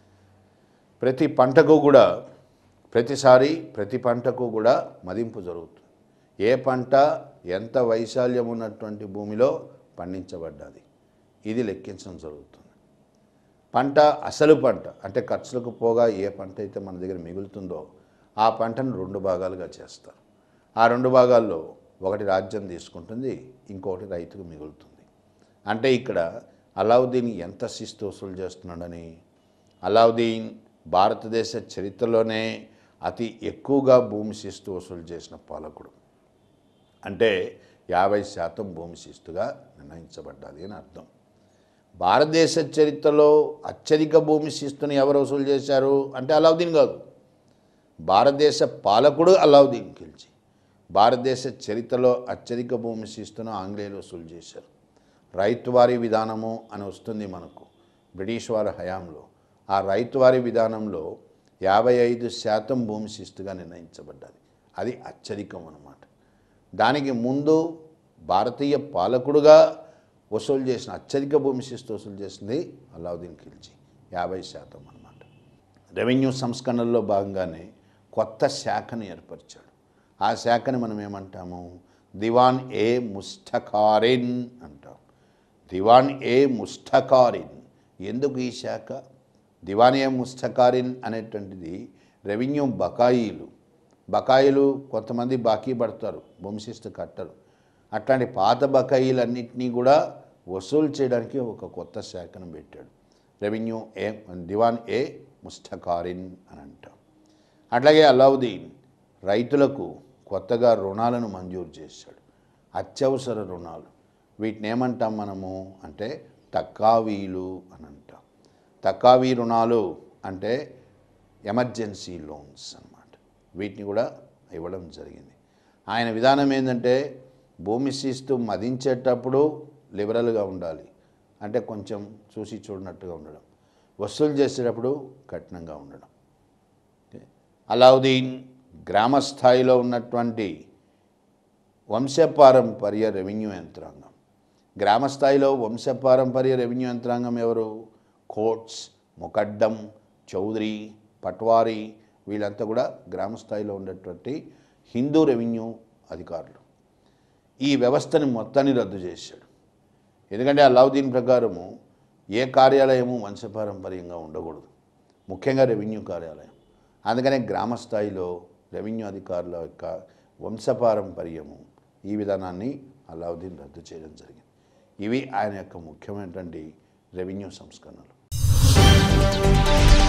ప్రతి పంటకు కూడా ప్రతిసారి ప్రతి పంటకు కూడా మదింపు జరుగుతుంది ఏ పంట ఎంత వైశాల్యం ఉన్నటువంటి భూమిలో పండించబడ్డది ఇది లెక్కించడం జరుగుతుంది పంట అసలు పంట అంటే ఖర్చులకు పోగా ఏ పంట అయితే మన దగ్గర మిగులుతుందో ఆ పంటను రెండు భాగాలుగా చేస్తారు ఆ రెండు భాగాల్లో ఒకటి రాజ్యం తీసుకుంటుంది ఇంకొకటి రైతుకు మిగులుతుంది అంటే ఇక్కడ అలావుద్దీన్ ఎంత శిస్తు వసూలు చేస్తున్నాడని అలావుద్దీన్ భారతదేశ చరిత్రలోనే అతి ఎక్కువగా భూమి శిస్తు వసూలు చేసిన పాలకుడు అంటే యాభై శాతం భూమి శిస్తుగా నిర్ణయించబడ్డది అని అర్థం భారతదేశ చరిత్రలో అత్యధిక భూమి శిస్తుని ఎవరు వసూలు చేశారు అంటే అలావుద్దీన్ కాదు భారతదేశ పాలకుడు అలావుద్దీన్ ఖిల్జీ భారతదేశ చరిత్రలో అత్యధిక భూమి శిస్తును ఆంగ్లేయులు వసూలు చేశారు రైతువారీ విధానము అని వస్తుంది మనకు బ్రిటిష్ వారి హయాంలో ఆ రైతువారీ విధానంలో యాభై ఐదు శాతం భూమి శిస్తుగా నిర్ణయించబడ్డది అది అత్యధికం అన్నమాట దానికి ముందు భారతీయ పాలకుడుగా వసూలు చేసిన అత్యధిక భూమి శిస్తు వసూలు చేసింది అలావుద్దీన్ ఖిల్జీ యాభై శాతం అన్నమాట రెవెన్యూ సంస్కరణల్లో భాగంగానే కొత్త శాఖను ఏర్పరిచాడు ఆ శాఖని మనం ఏమంటాము దివాన్ ఏ ముస్తఖారిన్ అంటాం దివాన్ ఏ ముస్తఖారిన్ ఎందుకు ఈ శాఖ దివాన్ ఏ ముస్తఖారిన్ అనేటువంటిది రెవెన్యూ బకాయిలు బకాయిలు కొంతమంది బాకీ పడతారు భూమిశిస్తు కట్టరు అట్లాంటి పాత బకాయిలన్నింటినీ కూడా వసూలు చేయడానికి ఒక కొత్త శాఖను పెట్టాడు రెవెన్యూ ఏ దివాన్ ఏ ముస్తఖారిన్ అని అంటాం అట్లాగే అలావుద్దీన్ రైతులకు కొత్తగా రుణాలను మంజూరు చేశాడు అత్యవసర రుణాలు వీటిని ఏమంటాం మనము అంటే తక్కావీలు అని అంటాం తక్కావీ రుణాలు అంటే ఎమర్జెన్సీ లోన్స్ అన్నమాట వీటిని కూడా ఇవ్వడం జరిగింది ఆయన విధానం ఏంటంటే భూమి శిస్తు మదించేటప్పుడు లిబరల్గా ఉండాలి అంటే కొంచెం చూసి చూడనట్టుగా ఉండడం వసూలు చేసేటప్పుడు కఠినంగా ఉండడం అలావుద్దీన్ గ్రామ స్థాయిలో ఉన్నటువంటి వంశపారంపర్య రెవెన్యూ యంత్రాంగం గ్రామ స్థాయిలో వంశపారంపర్య రెవెన్యూ యంత్రాంగం ఎవరు కోట్స్ ముకడ్డం చౌదరి పట్వారీ వీళ్ళంతా కూడా గ్రామ స్థాయిలో ఉన్నటువంటి హిందూ రెవెన్యూ అధికారులు ఈ వ్యవస్థని మొత్తాన్ని రద్దు చేశాడు ఎందుకంటే అలావుద్దీన్ ప్రకారము ఏ కార్యాలయము వంశపారంపర్యంగా ఉండకూడదు ముఖ్యంగా రెవెన్యూ కార్యాలయం అందుకనే గ్రామ స్థాయిలో రెవెన్యూ అధికారుల యొక్క వంశపారంపర్యము ఈ విధానాన్ని అలావుద్దీన్ రద్దు చేయడం జరిగింది ఇవి ఆయన యొక్క ముఖ్యమైనటువంటి రెవెన్యూ సంస్కరణలు